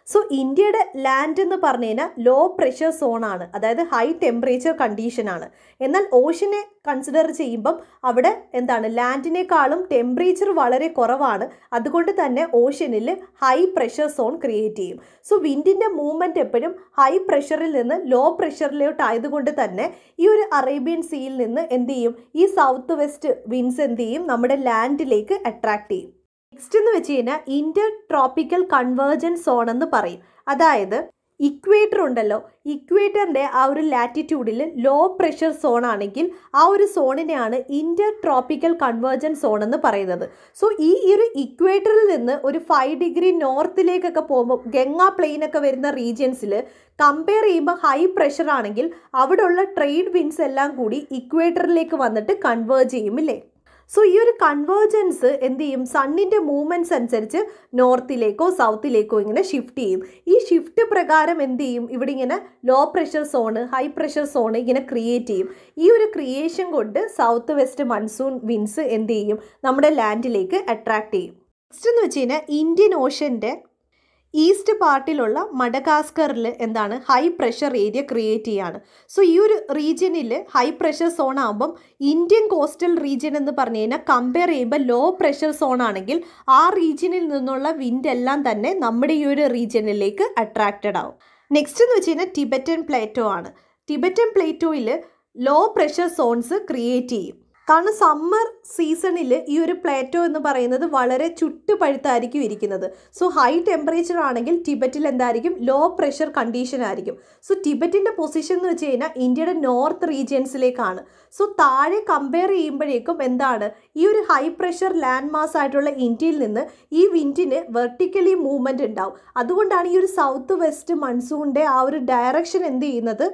സോ ഇന്ത്യയുടെ ലാൻഡ് എന്ന് പറഞ്ഞു കഴിഞ്ഞാൽ ലോ പ്രഷർ സോണാണ് അതായത് ഹൈ ടെമ്പറേച്ചർ കണ്ടീഷനാണ് എന്നാൽ ഓഷനെ കൺസിഡർ ചെയ്യുമ്പം അവിടെ എന്താണ് ലാൻഡിനേക്കാളും ടെമ്പറേച്ചർ വളരെ കുറവാണ് അതുകൊണ്ട് തന്നെ ഓഷനിൽ ഹൈ പ്രഷർ സോൺ ക്രിയേറ്റ് ചെയ്യും സോ വിൻഡിൻ്റെ മൂവ്മെൻറ്റ് എപ്പോഴും ഹൈ പ്രഷറിൽ നിന്ന് ലോ പ്രഷറിലോട്ട് ആയതുകൊണ്ട് തന്നെ ഈ ഒരു അറേബ്യൻ സീയിൽ നിന്ന് എന്ത് ചെയ്യും ഈ സൗത്ത് വെസ്റ്റ് വിൻസ് എന്ത് ചെയ്യും നമ്മുടെ ലാൻഡിലേക്ക് അട്രാക്ട് ചെയ്യും നെക്സ്റ്റ് എന്ന് വെച്ച് കഴിഞ്ഞാൽ ഇന്റർ ട്രോപ്പിക്കൽ കൺവേർജൻസ് സോൺ എന്ന് പറയും അതായത് ഇക്വേറ്റർ ഉണ്ടല്ലോ ഇക്വേറ്ററിൻ്റെ ആ ഒരു ലാറ്റിറ്റ്യൂഡിൽ ലോ പ്രഷർ സോൺ ആണെങ്കിൽ ആ ഒരു സോണിനെയാണ് ഇന്റർ ട്രോപ്പിക്കൽ കൺവേർജൻസ് സോൺ എന്ന് പറയുന്നത് സോ ഈ ഒരു ഇക്വേറ്ററിൽ നിന്ന് ഒരു ഫൈവ് ഡിഗ്രി നോർത്തിലേക്കൊക്കെ പോകുമ്പോൾ ഗംഗ പ്ലെയിൻ ഒക്കെ വരുന്ന റീജിയൻസിൽ കമ്പയർ ചെയ്യുമ്പോൾ ഹൈ പ്രഷർ ആണെങ്കിൽ അവിടെയുള്ള ട്രേഡ് വിൻസ് എല്ലാം കൂടി ഇക്വേറ്ററിലേക്ക് വന്നിട്ട് കൺവേർജ് ചെയ്യും ഇല്ലേ സോ ഈ ഒരു കൺവേർജൻസ് എന്ത് ചെയ്യും സണ്ണിൻ്റെ മൂവ്മെൻറ്റ്സ് അനുസരിച്ച് നോർത്തിലേക്കോ സൗത്തിലേക്കോ ഇങ്ങനെ ഷിഫ്റ്റ് ചെയ്യും ഈ ഷിഫ്റ്റ് പ്രകാരം എന്ത് ചെയ്യും ഇവിടെ ഇങ്ങനെ low pressure zone high pressure zone ഇങ്ങനെ ക്രിയേറ്റ് ചെയ്യും ഈ ഒരു ക്രിയേഷൻ കൊണ്ട് സൗത്ത് വെസ്റ്റ് മൺസൂൺ വിൻസ് എന്ത് ചെയ്യും നമ്മുടെ ലാൻഡിലേക്ക് അട്രാക്ട് ചെയ്യും നെക്സ്റ്റ് എന്ന് വെച്ച് കഴിഞ്ഞാൽ ഇന്ത്യൻ ഓഷൻ്റെ ഈസ്റ്റ് പാർട്ടിലുള്ള മഡഗാസ്കറിൽ എന്താണ് ഹൈ പ്രഷർ ഏരിയ ക്രിയേറ്റ് ചെയ്യാണ് സോ ഈ ഒരു റീജിയനിൽ ഹൈ പ്രഷർ സോൺ ആകുമ്പം ഇന്ത്യൻ കോസ്റ്റൽ റീജിയൻ എന്ന് പറഞ്ഞു കഴിഞ്ഞാൽ കമ്പയർ ചെയ്യുമ്പോൾ ലോ പ്രഷർ സോൺ ആണെങ്കിൽ ആ റീജിയനിൽ നിന്നുള്ള വിൻഡ് എല്ലാം തന്നെ നമ്മുടെ ഈ ഒരു റീജിയനിലേക്ക് അട്രാക്റ്റഡ് ആവും നെക്സ്റ്റ് എന്ന് വെച്ച് കഴിഞ്ഞാൽ ടിബറ്റൻ പ്ലേറ്റോ ആണ് ടിബറ്റൻ പ്ലേറ്റോയിൽ ലോ പ്രഷർ സോൺസ് ക്രിയേറ്റ് ചെയ്യും കാരണം സമ്മർ സീസണിൽ ഈ ഒരു പ്ലേറ്റോ എന്ന് പറയുന്നത് വളരെ ചുട്ടുപഴുത്തായിരിക്കും ഇരിക്കുന്നത് സോ ഹൈ ടെമ്പറേച്ചർ ആണെങ്കിൽ ടിബറ്റിൽ എന്തായിരിക്കും ലോ പ്രഷർ കണ്ടീഷൻ ആയിരിക്കും സോ ടിബറ്റിൻ്റെ പൊസിഷൻ എന്ന് വെച്ച് കഴിഞ്ഞാൽ ഇന്ത്യയുടെ നോർത്ത് റീജിയൻസിലേക്കാണ് സോ താഴെ കമ്പയർ ചെയ്യുമ്പോഴേക്കും എന്താണ് ഈ ഒരു ഹൈ പ്രഷർ ലാൻഡ് മാസ് ആയിട്ടുള്ള ഇന്ത്യയിൽ നിന്ന് ഈ വിൻഡിന് വെർട്ടിക്കലി മൂവ്മെൻറ്റ് ഉണ്ടാവും അതുകൊണ്ടാണ് ഈ ഒരു സൗത്ത് വെസ്റ്റ് മൺസൂണിൻ്റെ ആ ഒരു ഡയറക്ഷൻ എന്ത് ചെയ്യുന്നത്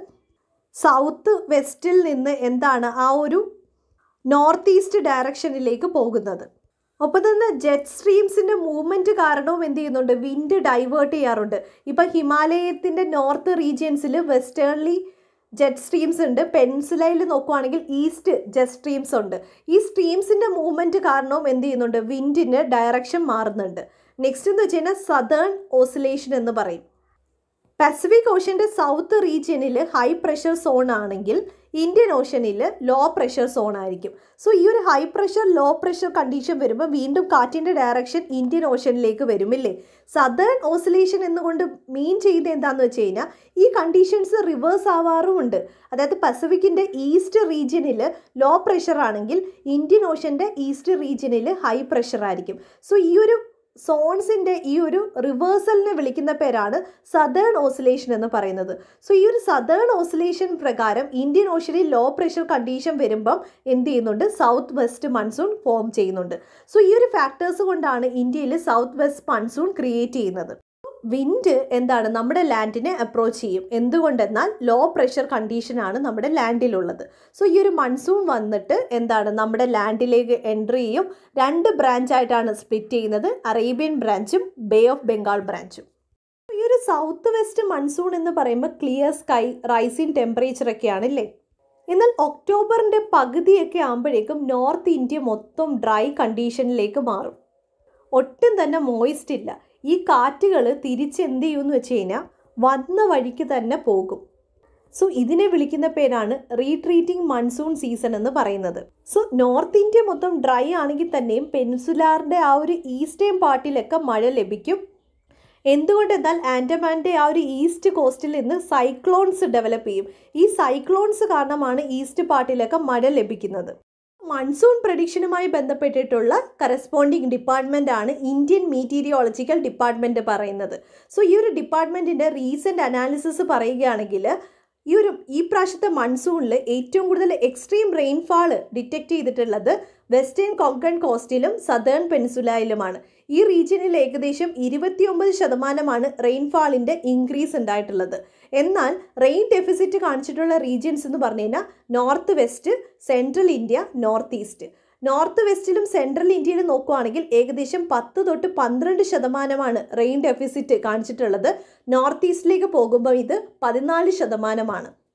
സൗത്ത് വെസ്റ്റിൽ നിന്ന് എന്താണ് ആ ഒരു നോർത്ത് ഈസ്റ്റ് ഡയറക്ഷനിലേക്ക് പോകുന്നത് ഒപ്പം തന്നെ ജെറ്റ് സ്ട്രീംസിൻ്റെ മൂവ്മെൻറ്റ് കാരണവും എന്ത് ചെയ്യുന്നുണ്ട് വിൻഡ് ഡൈവേർട്ട് ചെയ്യാറുണ്ട് ഇപ്പം ഹിമാലയത്തിൻ്റെ നോർത്ത് റീജിയൻസിൽ വെസ്റ്റേൺലി ജെറ്റ് സ്ട്രീംസ് ഉണ്ട് പെൻസിലയിൽ നോക്കുവാണെങ്കിൽ ഈസ്റ്റ് ജെറ്റ് സ്ട്രീംസ് ഉണ്ട് ഈ സ്ട്രീംസിൻ്റെ മൂവ്മെൻറ്റ് കാരണവും എന്ത് ചെയ്യുന്നുണ്ട് വിൻഡിൻ്റെ ഡയറക്ഷൻ മാറുന്നുണ്ട് നെക്സ്റ്റ് എന്ന് വെച്ച് കഴിഞ്ഞാൽ സദേൺ ഓസിലേഷൻ എന്ന് പറയും പസഫിക് ഓഷ്യൻ്റെ സൗത്ത് റീജിയനിൽ ഹൈ പ്രഷർ സോൺ ആണെങ്കിൽ ഇന്ത്യൻ ഓഷ്യനിൽ ലോ പ്രഷർ സോൺ ആയിരിക്കും സോ ഈ ഒരു high pressure low pressure condition വരുമ്പോൾ വീണ്ടും കാറ്റിൻ്റെ ഡയറക്ഷൻ ഇന്ത്യൻ ഓഷ്യനിലേക്ക് വരുമില്ലേ സദേൺ ഓസിലേഷൻ എന്നുകൊണ്ട് മീൻ ചെയ്ത് എന്താണെന്ന് വെച്ച് കഴിഞ്ഞാൽ ഈ കണ്ടീഷൻസ് റിവേഴ്സ് ആവാറുമുണ്ട് അതായത് പസഫിക്കിൻ്റെ ഈസ്റ്റ് റീജിയനിൽ ലോ പ്രഷർ ആണെങ്കിൽ ഇന്ത്യൻ ഓഷ്യൻ്റെ ഈസ്റ്റ് റീജിയനിൽ ഹൈ പ്രഷർ ആയിരിക്കും സോ ഈ ഒരു സോൺസിൻ്റെ ഈ ഒരു റിവേഴ്സലിനെ വിളിക്കുന്ന പേരാണ് സദേൺ ഓസിലേഷൻ എന്ന് പറയുന്നത് സോ ഈ ഒരു സദേൺ ഓസിലേഷൻ പ്രകാരം ഇന്ത്യൻ ഓഷ്യനിൽ ലോ പ്രഷർ കണ്ടീഷൻ വരുമ്പം എന്ത് ചെയ്യുന്നുണ്ട് സൗത്ത് വെസ്റ്റ് മൺസൂൺ ഫോം ചെയ്യുന്നുണ്ട് സോ ഈ ഒരു ഫാക്ടേഴ്സ് കൊണ്ടാണ് ഇന്ത്യയിൽ സൗത്ത് വെസ്റ്റ് മൺസൂൺ ക്രിയേറ്റ് ചെയ്യുന്നത് വിൻഡ് എന്താണ് നമ്മുടെ ലാൻഡിനെ അപ്രോച്ച് ചെയ്യും എന്തുകൊണ്ടെന്നാൽ ലോ പ്രഷർ കണ്ടീഷനാണ് നമ്മുടെ ലാൻഡിലുള്ളത് സോ ഈ ഒരു മൺസൂൺ വന്നിട്ട് എന്താണ് നമ്മുടെ ലാൻഡിലേക്ക് എൻട്രി ചെയ്യും രണ്ട് ബ്രാഞ്ചായിട്ടാണ് സ്പ്ലിറ്റ് ചെയ്യുന്നത് അറേബ്യൻ ബ്രാഞ്ചും ബേ ഓഫ് ബംഗാൾ ബ്രാഞ്ചും ഈ ഒരു സൗത്ത് വെസ്റ്റ് മൺസൂൺ എന്ന് പറയുമ്പോൾ ക്ലിയർ സ്കൈ റൈസിങ് ടെമ്പറേച്ചർ ഒക്കെയാണ് അല്ലേ എന്നാൽ ഒക്ടോബറിൻ്റെ പകുതിയൊക്കെ ആകുമ്പോഴേക്കും നോർത്ത് ഇന്ത്യ മൊത്തം ഡ്രൈ കണ്ടീഷനിലേക്ക് മാറും ഒട്ടും തന്നെ മോയിസ്റ്റ് ഇല്ല ഈ കാറ്റുകൾ തിരിച്ച് എന്ത് ചെയ്യുമെന്ന് വെച്ച് കഴിഞ്ഞാൽ വന്ന വഴിക്ക് തന്നെ പോകും സോ ഇതിനെ വിളിക്കുന്ന പേരാണ് റീട്രീറ്റിംഗ് മൺസൂൺ സീസൺ എന്ന് പറയുന്നത് സോ നോർത്ത് ഇന്ത്യ മൊത്തം ഡ്രൈ ആണെങ്കിൽ തന്നെയും പെൻസുലാറിൻ്റെ ആ ഒരു ഈസ്റ്റേൺ പാർട്ടിലൊക്കെ മഴ ലഭിക്കും എന്തുകൊണ്ടെന്നാൽ ആൻഡമാൻ്റെ ആ ഒരു ഈസ്റ്റ് കോസ്റ്റിൽ നിന്ന് സൈക്ലോൺസ് ഡെവലപ്പ് ചെയ്യും ഈ സൈക്ലോൺസ് കാരണമാണ് ഈസ്റ്റ് പാർട്ടിലൊക്കെ മഴ ലഭിക്കുന്നത് മൺസൂൺ പ്രഡിക്ഷനുമായി ബന്ധപ്പെട്ടിട്ടുള്ള കറസ്പോണ്ടിങ് ഡിപ്പാർട്ട്മെൻ്റ് ആണ് ഇന്ത്യൻ മീറ്റീരിയോളജിക്കൽ ഡിപ്പാർട്ട്മെൻറ്റ് പറയുന്നത് സോ ഈ ഒരു ഡിപ്പാർട്ട്മെൻറ്റിൻ്റെ റീസെൻറ്റ് അനാലിസിസ് പറയുകയാണെങ്കിൽ ഈ ഒരു ഈ പ്രാവശ്യത്തെ മൺസൂണിൽ ഏറ്റവും കൂടുതൽ എക്സ്ട്രീം റെയിൻഫാൾ ഡിറ്റക്റ്റ് ചെയ്തിട്ടുള്ളത് വെസ്റ്റേൺ കൊങ്കൺ കോസ്റ്റിലും സദേൺ പെൻസുലയിലുമാണ് ഈ റീജിയനിൽ ഏകദേശം ഇരുപത്തിയൊമ്പത് ശതമാനമാണ് റെയിൻഫാളിൻ്റെ ഇൻക്രീസ് ഉണ്ടായിട്ടുള്ളത് എന്നാൽ റെയിൻ ഡെഫിസിറ്റ് കാണിച്ചിട്ടുള്ള റീജിയൻസ് എന്ന് പറഞ്ഞു കഴിഞ്ഞാൽ north west central India north east north വെസ്റ്റിലും സെൻട്രൽ ഇന്ത്യയിലും നോക്കുവാണെങ്കിൽ ഏകദേശം പത്ത് തൊട്ട് പന്ത്രണ്ട് ശതമാനമാണ് റെയിൻ ഡെഫിസിറ്റ് കാണിച്ചിട്ടുള്ളത് നോർത്ത് ഈസ്റ്റിലേക്ക് പോകുമ്പോൾ ഇത് പതിനാല് ശതമാനമാണ്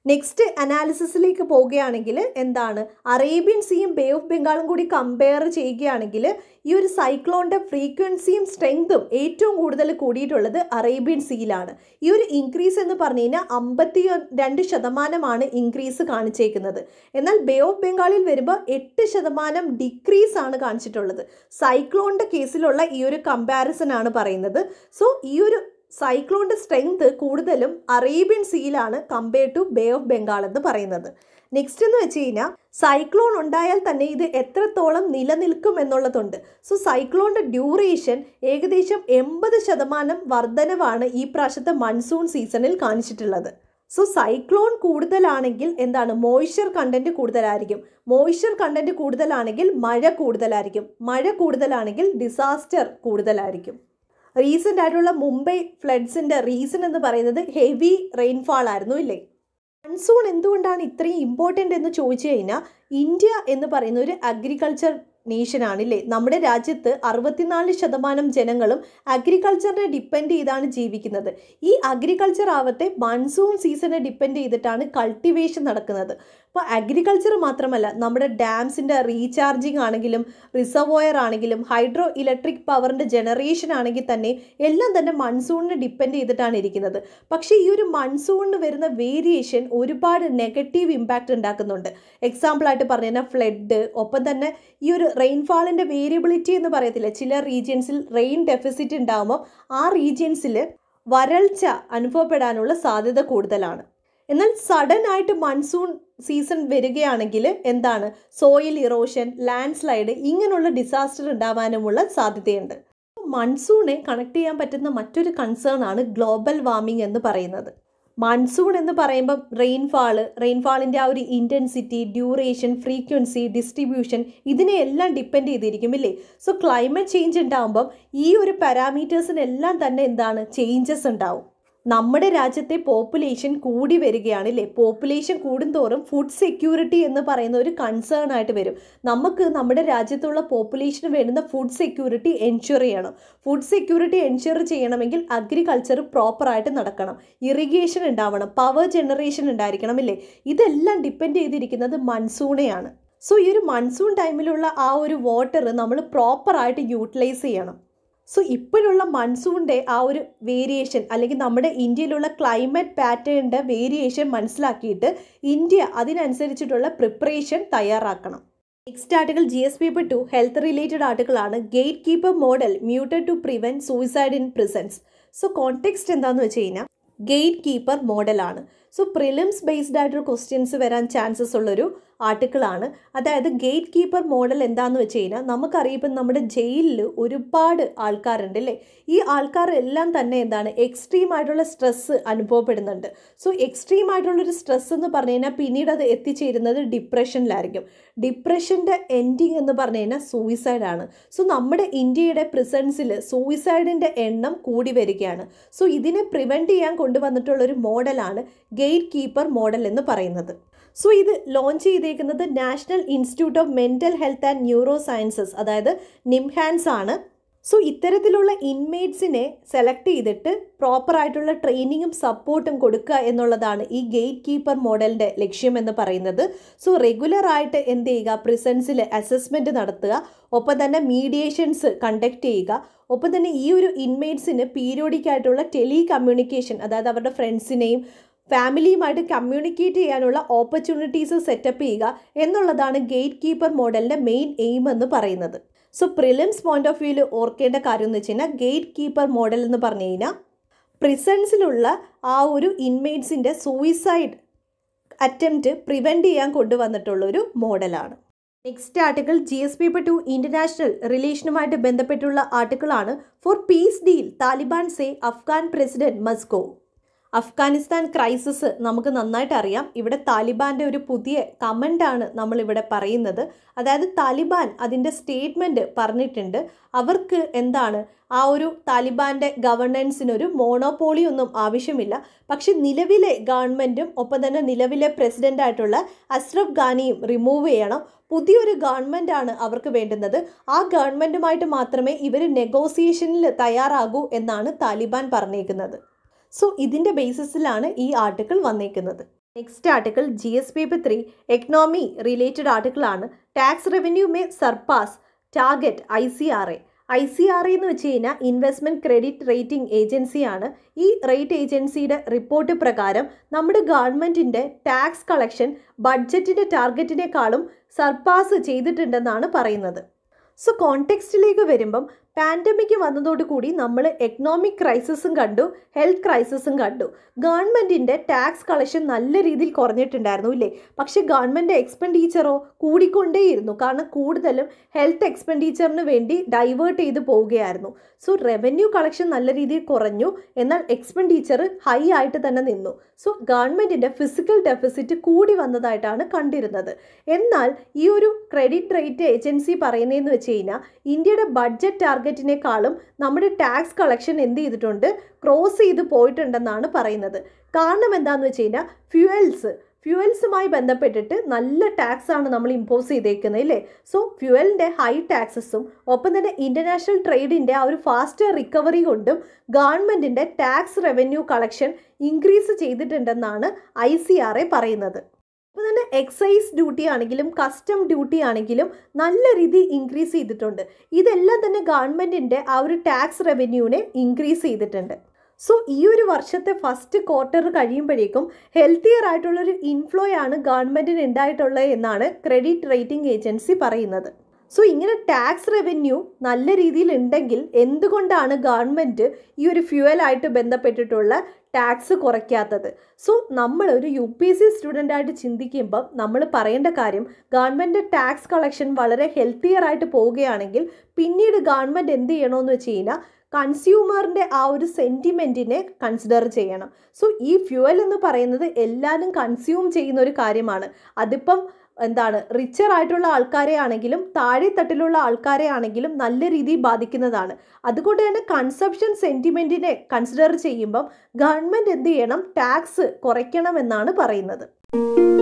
നെക്സ്റ്റ് അനാലിസിസിലേക്ക് പോവുകയാണെങ്കിൽ എന്താണ് അറേബ്യൻ സീയും ബേ ഓഫ് ബംഗാളും കൂടി കമ്പയർ ചെയ്യുകയാണെങ്കിൽ ഈ ഒരു സൈക്ലോണിൻ്റെ ഫ്രീക്വൻസിയും സ്ട്രെങ്തും ഏറ്റവും കൂടുതൽ കൂടിയിട്ടുള്ളത് അറേബ്യൻ സീയിലാണ് ഈ ഒരു ഇൻക്രീസ് എന്ന് പറഞ്ഞു കഴിഞ്ഞാൽ അമ്പത്തി രണ്ട് ശതമാനമാണ് ഇൻക്രീസ് കാണിച്ചേക്കുന്നത് എന്നാൽ ബേ ഓഫ് ബംഗാളിൽ വരുമ്പോൾ എട്ട് ശതമാനം ഡിക്രീസ് ആണ് കാണിച്ചിട്ടുള്ളത് സൈക്ലോണിൻ്റെ കേസിലുള്ള ഈ ഒരു കമ്പാരിസൺ ആണ് പറയുന്നത് സോ ഈ ഒരു സൈക്ലോണിൻ്റെ സ്ട്രെങ്ത് കൂടുതലും അറേബ്യൻ സീയിലാണ് compared to bay of Bengal എന്ന് പറയുന്നത് നെക്സ്റ്റ് എന്ന് വെച്ച് കഴിഞ്ഞാൽ സൈക്ലോൺ ഉണ്ടായാൽ തന്നെ ഇത് എത്രത്തോളം നിലനിൽക്കും എന്നുള്ളതുണ്ട് സോ സൈക്ലോണിൻ്റെ ഡ്യൂറേഷൻ ഏകദേശം എൺപത് ശതമാനം വർധനവാണ് ഈ പ്രാവശ്യത്തെ മൺസൂൺ സീസണിൽ കാണിച്ചിട്ടുള്ളത് സോ സൈക്ലോൺ കൂടുതലാണെങ്കിൽ എന്താണ് മോയ്സ്ചർ കണ്ടന്റ് കൂടുതലായിരിക്കും മോയ്സ്ചർ കണ്ടന്റ് കൂടുതലാണെങ്കിൽ മഴ കൂടുതലായിരിക്കും മഴ കൂടുതലാണെങ്കിൽ ഡിസാസ്റ്റർ കൂടുതലായിരിക്കും റീസെൻ്റ് ആയിട്ടുള്ള മുംബൈ ഫ്ലഡ്സിൻ്റെ റീസൺ എന്ന് പറയുന്നത് ഹെവി റെയിൻഫാൾ ആയിരുന്നു ഇല്ലേ മൺസൂൺ എന്തുകൊണ്ടാണ് ഇത്രയും ഇമ്പോർട്ടൻ്റ് എന്ന് ചോദിച്ചു കഴിഞ്ഞാൽ ഇന്ത്യ എന്ന് പറയുന്ന ഒരു അഗ്രികൾച്ചർ നേഷനാണ് ഇല്ലേ നമ്മുടെ രാജ്യത്ത് അറുപത്തിനാല് ശതമാനം ജനങ്ങളും അഗ്രികൾച്ചറിനെ ഡിപ്പെൻഡ് ചെയ്താണ് ജീവിക്കുന്നത് ഈ അഗ്രികൾച്ചർ ആവട്ടെ മൺസൂൺ സീസണെ ഡിപ്പെൻഡ് ചെയ്തിട്ടാണ് കൾട്ടിവേഷൻ നടക്കുന്നത് അപ്പോൾ അഗ്രികൾച്ചർ മാത്രമല്ല നമ്മുടെ ഡാംസിൻ്റെ റീചാർജിങ് ആണെങ്കിലും റിസർവോയർ ആണെങ്കിലും ഹൈഡ്രോ ഇലക്ട്രിക് പവറിൻ്റെ ജനറേഷൻ ആണെങ്കിൽ തന്നെ എല്ലാം തന്നെ മൺസൂണിനെ ഡിപ്പെൻഡ് ചെയ്തിട്ടാണ് ഇരിക്കുന്നത് പക്ഷേ ഈ ഒരു മൺസൂണിന് വരുന്ന വേരിയേഷൻ ഒരുപാട് നെഗറ്റീവ് ഇമ്പാക്റ്റ് ഉണ്ടാക്കുന്നുണ്ട് എക്സാമ്പിളായിട്ട് പറഞ്ഞു കഴിഞ്ഞാൽ ഫ്ലഡ് ഒപ്പം തന്നെ ഈ ഒരു റെയിൻഫാളിൻ്റെ വേരിയബിലിറ്റി എന്ന് പറയത്തില്ല ചില റീജിയൻസിൽ റെയിൻ ഡെഫിസിറ്റ് ഉണ്ടാകുമ്പോൾ ആ റീജിയൻസിൽ വരൾച്ച അനുഭവപ്പെടാനുള്ള സാധ്യത കൂടുതലാണ് എന്നാൽ സഡൻ ആയിട്ട് മൺസൂൺ സീസൺ വരികയാണെങ്കിൽ എന്താണ് സോയിൽ ഇറോഷൻ ലാൻഡ് സ്ലൈഡ് ഇങ്ങനെയുള്ള ഡിസാസ്റ്റർ ഉണ്ടാവാനുമുള്ള സാധ്യതയുണ്ട് മൺസൂണെ കണക്ട് ചെയ്യാൻ പറ്റുന്ന മറ്റൊരു കൺസേൺ ആണ് ഗ്ലോബൽ വാർമിംഗ് എന്ന് പറയുന്നത് മൺസൂൺ എന്ന് പറയുമ്പം റെയിൻഫാള് റെയിൻഫാളിൻ്റെ ആ ഒരു ഇൻറ്റൻസിറ്റി ഡ്യൂറേഷൻ ഫ്രീക്വൻസി ഡിസ്ട്രിബ്യൂഷൻ ഇതിനെയെല്ലാം ഡിപ്പെൻഡ് ചെയ്തിരിക്കും ഇല്ലേ സോ ക്ലൈമറ്റ് ചേഞ്ച് ഉണ്ടാകുമ്പം ഈ ഒരു പാരാമീറ്റേഴ്സിനെല്ലാം തന്നെ എന്താണ് ചേഞ്ചസ് ഉണ്ടാവും നമ്മുടെ രാജ്യത്തെ പോപ്പുലേഷൻ കൂടി വരികയാണ് ഇല്ലേ പോപ്പുലേഷൻ കൂടുന്തോറും ഫുഡ് സെക്യൂരിറ്റി എന്ന് പറയുന്ന ഒരു കൺസേൺ ആയിട്ട് വരും നമുക്ക് നമ്മുടെ രാജ്യത്തുള്ള പോപ്പുലേഷന് വേണ്ടുന്ന ഫുഡ് സെക്യൂരിറ്റി എൻഷുർ ചെയ്യണം ഫുഡ് സെക്യൂരിറ്റി എൻഷുർ ചെയ്യണമെങ്കിൽ അഗ്രികൾച്ചർ പ്രോപ്പറായിട്ട് നടക്കണം ഇറിഗേഷൻ ഉണ്ടാവണം പവർ ജനറേഷൻ ഉണ്ടായിരിക്കണം ഇല്ലേ ഇതെല്ലാം ഡിപ്പെൻഡ് ചെയ്തിരിക്കുന്നത് മൺസൂണെയാണ് സോ ഈ ഒരു മൺസൂൺ ടൈമിലുള്ള ആ ഒരു വാട്ടർ നമ്മൾ പ്രോപ്പറായിട്ട് യൂട്ടിലൈസ് ചെയ്യണം സോ ഇപ്പോഴുള്ള മൺസൂണിൻ്റെ ആ ഒരു വേരിയേഷൻ അല്ലെങ്കിൽ നമ്മുടെ ഇന്ത്യയിലുള്ള ക്ലൈമറ്റ് പാറ്റേണിൻ്റെ വേരിയേഷൻ മനസ്സിലാക്കിയിട്ട് ഇന്ത്യ അതിനനുസരിച്ചിട്ടുള്ള പ്രിപ്പറേഷൻ തയ്യാറാക്കണം next article G S paper two health related ആർട്ടിക്കിളാണ് gate keeper model mooted to prevent suicide in prisons so context എന്താണെന്ന് വെച്ച് കഴിഞ്ഞാൽ ഗേറ്റ് കീപ്പർ മോഡലാണ് സോ പ്രിലിംസ് ബേസ്ഡ് ആയിട്ടൊരു ക്വസ്റ്റ്യൻസ് വരാൻ ചാൻസസ് ഉള്ളൊരു ആർട്ടിക്കിളാണ് അതായത് ഗേറ്റ് കീപ്പർ മോഡൽ എന്താണെന്ന് വെച്ച് കഴിഞ്ഞാൽ നമുക്കറിയിപ്പം നമ്മുടെ ജയിലിൽ ഒരുപാട് ആൾക്കാരുണ്ട് അല്ലേ ഈ ആൾക്കാരെല്ലാം തന്നെ എന്താണ് എക്സ്ട്രീം ആയിട്ടുള്ള സ്ട്രെസ്സ് അനുഭവപ്പെടുന്നുണ്ട് സോ എക്സ്ട്രീം ആയിട്ടുള്ളൊരു സ്ട്രെസ് എന്ന് പറഞ്ഞു കഴിഞ്ഞാൽ പിന്നീട് അത് എത്തിച്ചേരുന്നത് ഡിപ്രഷനിലായിരിക്കും ഡിപ്രഷൻ്റെ എൻഡിങ് എന്ന് പറഞ്ഞു കഴിഞ്ഞാൽ സൂയിസൈഡാണ് സോ നമ്മുടെ ഇന്ത്യയുടെ പ്രിസൻസിൽ സൂയിസൈഡിൻ്റെ എണ്ണം കൂടി വരികയാണ് സോ ഇതിനെ പ്രിവെൻറ്റ് ചെയ്യാൻ കൊണ്ടുവന്നിട്ടുള്ള ഒരു മോഡലാണ് ഗേറ്റ് കീപ്പർ മോഡൽ എന്ന് പറയുന്നത് സോ ഇത് ലോഞ്ച് ചെയ്തേക്കുന്നത് national institute of mental health and neuro sciences അതായത് നിംഹാൻസ് ആണ് സോ ഇത്തരത്തിലുള്ള ഇൻമേറ്റ്സിനെ സെലക്ട് ചെയ്തിട്ട് പ്രോപ്പറായിട്ടുള്ള ട്രെയിനിങ്ങും സപ്പോർട്ടും കൊടുക്കുക എന്നുള്ളതാണ് ഈ ഗേറ്റ് കീപ്പർ മോഡലിൻ്റെ ലക്ഷ്യം എന്ന് പറയുന്നത് സോ റെഗുലർ ആയിട്ട് എന്ത് ചെയ്യുക പ്രിസൻസിൽ അസസ്മെൻറ്റ് നടത്തുക ഒപ്പം തന്നെ മീഡിയേഷൻസ് കണ്ടക്ട് ചെയ്യുക ഒപ്പം തന്നെ ഈ ഒരു ഇൻമേറ്റ്സിന് പീരിയോഡിക് ആയിട്ടുള്ള ടെലി കമ്മ്യൂണിക്കേഷൻ അതായത് അവരുടെ ഫ്രണ്ട്സിനെയും ഫാമിലിയുമായിട്ട് കമ്മ്യൂണിക്കേറ്റ് ചെയ്യാനുള്ള ഓപ്പർച്യൂണിറ്റീസ് സെറ്റപ്പ് ചെയ്യുക എന്നുള്ളതാണ് ഗേറ്റ് കീപ്പർ മോഡലിൻ്റെ മെയിൻ എയിം എന്ന് പറയുന്നത് സോ പ്രിലിംസ് പോയിന്റ് ഓഫ് വ്യൂവിൽ ഓർക്കേണ്ട കാര്യം എന്ന് വെച്ച് കഴിഞ്ഞാൽ ഗേറ്റ് കീപ്പർ മോഡൽ എന്ന് പറഞ്ഞു കഴിഞ്ഞാൽ പ്രിസൻസിലുള്ള ആ ഒരു ഇൻമേറ്റ്സിൻ്റെ സൂയിസൈഡ് അറ്റംപ്റ്റ് പ്രിവെൻറ്റ് ചെയ്യാൻ കൊണ്ടുവന്നിട്ടുള്ളൊരു മോഡലാണ് next article G S paper two international റിലേഷനുമായിട്ട് ബന്ധപ്പെട്ടുള്ള ആർട്ടിക്കിളാണ് for peace deal Taliban say Afghan president must go Afghanistan crisis നമുക്ക് നന്നായിട്ട് അറിയാം ഇവിടെ താലിബാൻ്റെ ഒരു പുതിയ കമൻ്റാണ് നമ്മളിവിടെ പറയുന്നത് അതായത് താലിബാൻ അതിൻ്റെ സ്റ്റേറ്റ്മെൻറ്റ് പറഞ്ഞിട്ടുണ്ട് അവർക്ക് എന്താണ് ആ ഒരു താലിബാൻ്റെ ഗവർണൻസിനൊരു മോണോപോളി ഒന്നും ആവശ്യമില്ല പക്ഷെ നിലവിലെ ഗവൺമെൻറ്റും ഒപ്പം തന്നെ നിലവിലെ പ്രസിഡൻ്റായിട്ടുള്ള അഷ്റഫ് ഖാനിയും റിമൂവ് ചെയ്യണം പുതിയൊരു ഗവൺമെൻറ്റാണ് അവർക്ക് വേണ്ടുന്നത് ആ ഗവൺമെൻറ്റുമായിട്ട് മാത്രമേ ഇവർ നെഗോസിയേഷനിൽ തയ്യാറാകൂ എന്നാണ് താലിബാൻ പറഞ്ഞേക്കുന്നത് സോ ഇതിൻ്റെ ബേസിസിലാണ് ഈ ആർട്ടിക്കിൾ വന്നേക്കുന്നത് next article G S paper three economy related article ആണ് tax revenue may surpass target I C R A I C R എന്ന് വെച്ച് കഴിഞ്ഞാൽ ഇൻവെസ്റ്റ്മെൻറ്റ് ക്രെഡിറ്റ് റേറ്റിംഗ് ഏജൻസിയാണ് ഈ റേറ്റ് ഏജൻസിയുടെ റിപ്പോർട്ട് പ്രകാരം നമ്മുടെ ഗവൺമെൻറ്റിൻ്റെ ടാക്സ് കളക്ഷൻ ബഡ്ജറ്റിൻ്റെ ടാർഗറ്റിനേക്കാളും സർപ്പാസ് ചെയ്തിട്ടുണ്ടെന്നാണ് പറയുന്നത് സോ കോണ്ടെക്സ്റ്റിലേക്ക് വരുമ്പം പാൻഡമിക് വന്നതോടുകൂടി നമ്മൾ എക്കണോമിക് ക്രൈസിസും കണ്ടു ഹെൽത്ത് ക്രൈസിസും കണ്ടു ഗവൺമെൻറ്റിൻ്റെ ടാക്സ് കളക്ഷൻ നല്ല രീതിയിൽ കുറഞ്ഞിട്ടുണ്ടായിരുന്നു ഇല്ലേ പക്ഷേ ഗവൺമെൻറ് എക്സ്പെൻഡിച്ചറോ കൂടിക്കൊണ്ടേയിരുന്നു കാരണം കൂടുതലും ഹെൽത്ത് എക്സ്പെൻഡിച്ചറിന് വേണ്ടി ഡൈവേർട്ട് ചെയ്ത് പോവുകയായിരുന്നു സോ റവന്യൂ കളക്ഷൻ നല്ല രീതിയിൽ കുറഞ്ഞു എന്നാൽ എക്സ്പെൻഡിച്ചർ ഹൈ ആയിട്ട് തന്നെ നിന്നു സോ ഗവൺമെൻറ്റിൻ്റെ ഫിസിക്കൽ ഡെഫിസിറ്റ് കൂടി വന്നതായിട്ടാണ് കണ്ടിരുന്നത് എന്നാൽ ഈ ഒരു ക്രെഡിറ്റ് റേറ്റ് ഏജൻസി പറയുന്നതെന്ന് വെച്ച് കഴിഞ്ഞാൽ ഇന്ത്യയുടെ ബഡ്ജറ്റ് ടാർഗറ്റിനേക്കാളും നമ്മുടെ ടാക്സ് കളക്ഷൻ എന്ത് ചെയ്തിട്ടുണ്ട് ക്രോസ് ചെയ്ത് പോയിട്ടുണ്ടെന്നാണ് പറയുന്നത് കാരണം എന്താണെന്ന് വെച്ച് കഴിഞ്ഞാൽ ഫ്യൂവൽസ് ഫ്യൂവൽസുമായി ബന്ധപ്പെട്ടിട്ട് നല്ല ടാക്സ് ആണ് നമ്മൾ ഇമ്പോസ് ചെയ്തേക്കുന്നത് ഇല്ലേ സോ ഫ്യൂവലിൻ്റെ ഹൈ ടാക്സസും ഒപ്പം തന്നെ ഇൻ്റർനാഷണൽ ട്രേഡിൻ്റെ ആ ഒരു ഫാസ്റ്റ് റിക്കവറി കൊണ്ടും ഗവൺമെൻറ്റിൻ്റെ ടാക്സ് റവന്യൂ കളക്ഷൻ ഇൻക്രീസ് ചെയ്തിട്ടുണ്ടെന്നാണ് ഐ സി ആർ എ പറയുന്നത് അപ്പോൾ തന്നെ എക്സൈസ് ഡ്യൂട്ടി ആണെങ്കിലും കസ്റ്റം ഡ്യൂട്ടി ആണെങ്കിലും നല്ല രീതിയിൽ ഇൻക്രീസ് ചെയ്തിട്ടുണ്ട് ഇതെല്ലാം തന്നെ ഗവൺമെൻറ്റിൻ്റെ ആ ഒരു ടാക്സ് റവന്യൂവിനെ ഇൻക്രീസ് ചെയ്തിട്ടുണ്ട് സോ ഈ ഒരു വർഷത്തെ ഫസ്റ്റ് ക്വാർട്ടർ കഴിയുമ്പോഴേക്കും ഹെൽത്തിയർ ആയിട്ടുള്ളൊരു ഇൻഫ്ലോ ആണ് ഗവൺമെൻറ്റിന് ഉണ്ടായിട്ടുള്ളത് എന്നാണ് ക്രെഡിറ്റ് റേറ്റിംഗ് ഏജൻസി പറയുന്നത് സോ ഇങ്ങനെ ടാക്സ് റവന്യൂ നല്ല രീതിയിൽ ഉണ്ടെങ്കിൽ എന്തുകൊണ്ടാണ് ഗവൺമെൻറ് ഈ ഒരു ഫ്യൂവലായിട്ട് ബന്ധപ്പെട്ടിട്ടുള്ള ടാക്സ് കുറയ്ക്കാത്തത് സോ നമ്മൾ ഒരു യു പി എസ് സി സ്റ്റുഡൻ്റായിട്ട് ചിന്തിക്കുമ്പം നമ്മൾ പറയേണ്ട കാര്യം ഗവൺമെൻറ് ടാക്സ് കളക്ഷൻ വളരെ ഹെൽത്തിയർ ആയിട്ട് പോവുകയാണെങ്കിൽ പിന്നീട് ഗവൺമെൻറ് എന്ത് ചെയ്യണമെന്ന് വെച്ച് കഴിഞ്ഞാൽ കൺസ്യൂമറിൻ്റെ ആ ഒരു സെൻറ്റിമെൻറ്റിനെ കൺസിഡർ ചെയ്യണം സോ ഈ ഫ്യൂവൽ എന്ന് പറയുന്നത് എല്ലാവരും കൺസ്യൂം ചെയ്യുന്ന ഒരു കാര്യമാണ് അതിപ്പം എന്താണ് റിച്ചർ ആയിട്ടുള്ള ആൾക്കാരെ ആണെങ്കിലും താഴെ തട്ടിലുള്ള ആൾക്കാരെ ആണെങ്കിലും നല്ല രീതിയിൽ ബാധിക്കുന്നതാണ് അതുകൊണ്ട് തന്നെ കൺസപ്ഷൻ സെൻറ്റിമെൻറ്റിനെ കൺസിഡർ ചെയ്യുമ്പം ഗവൺമെൻറ് എന്ത് ചെയ്യണം ടാക്സ് കുറയ്ക്കണമെന്നാണ് പറയുന്നത്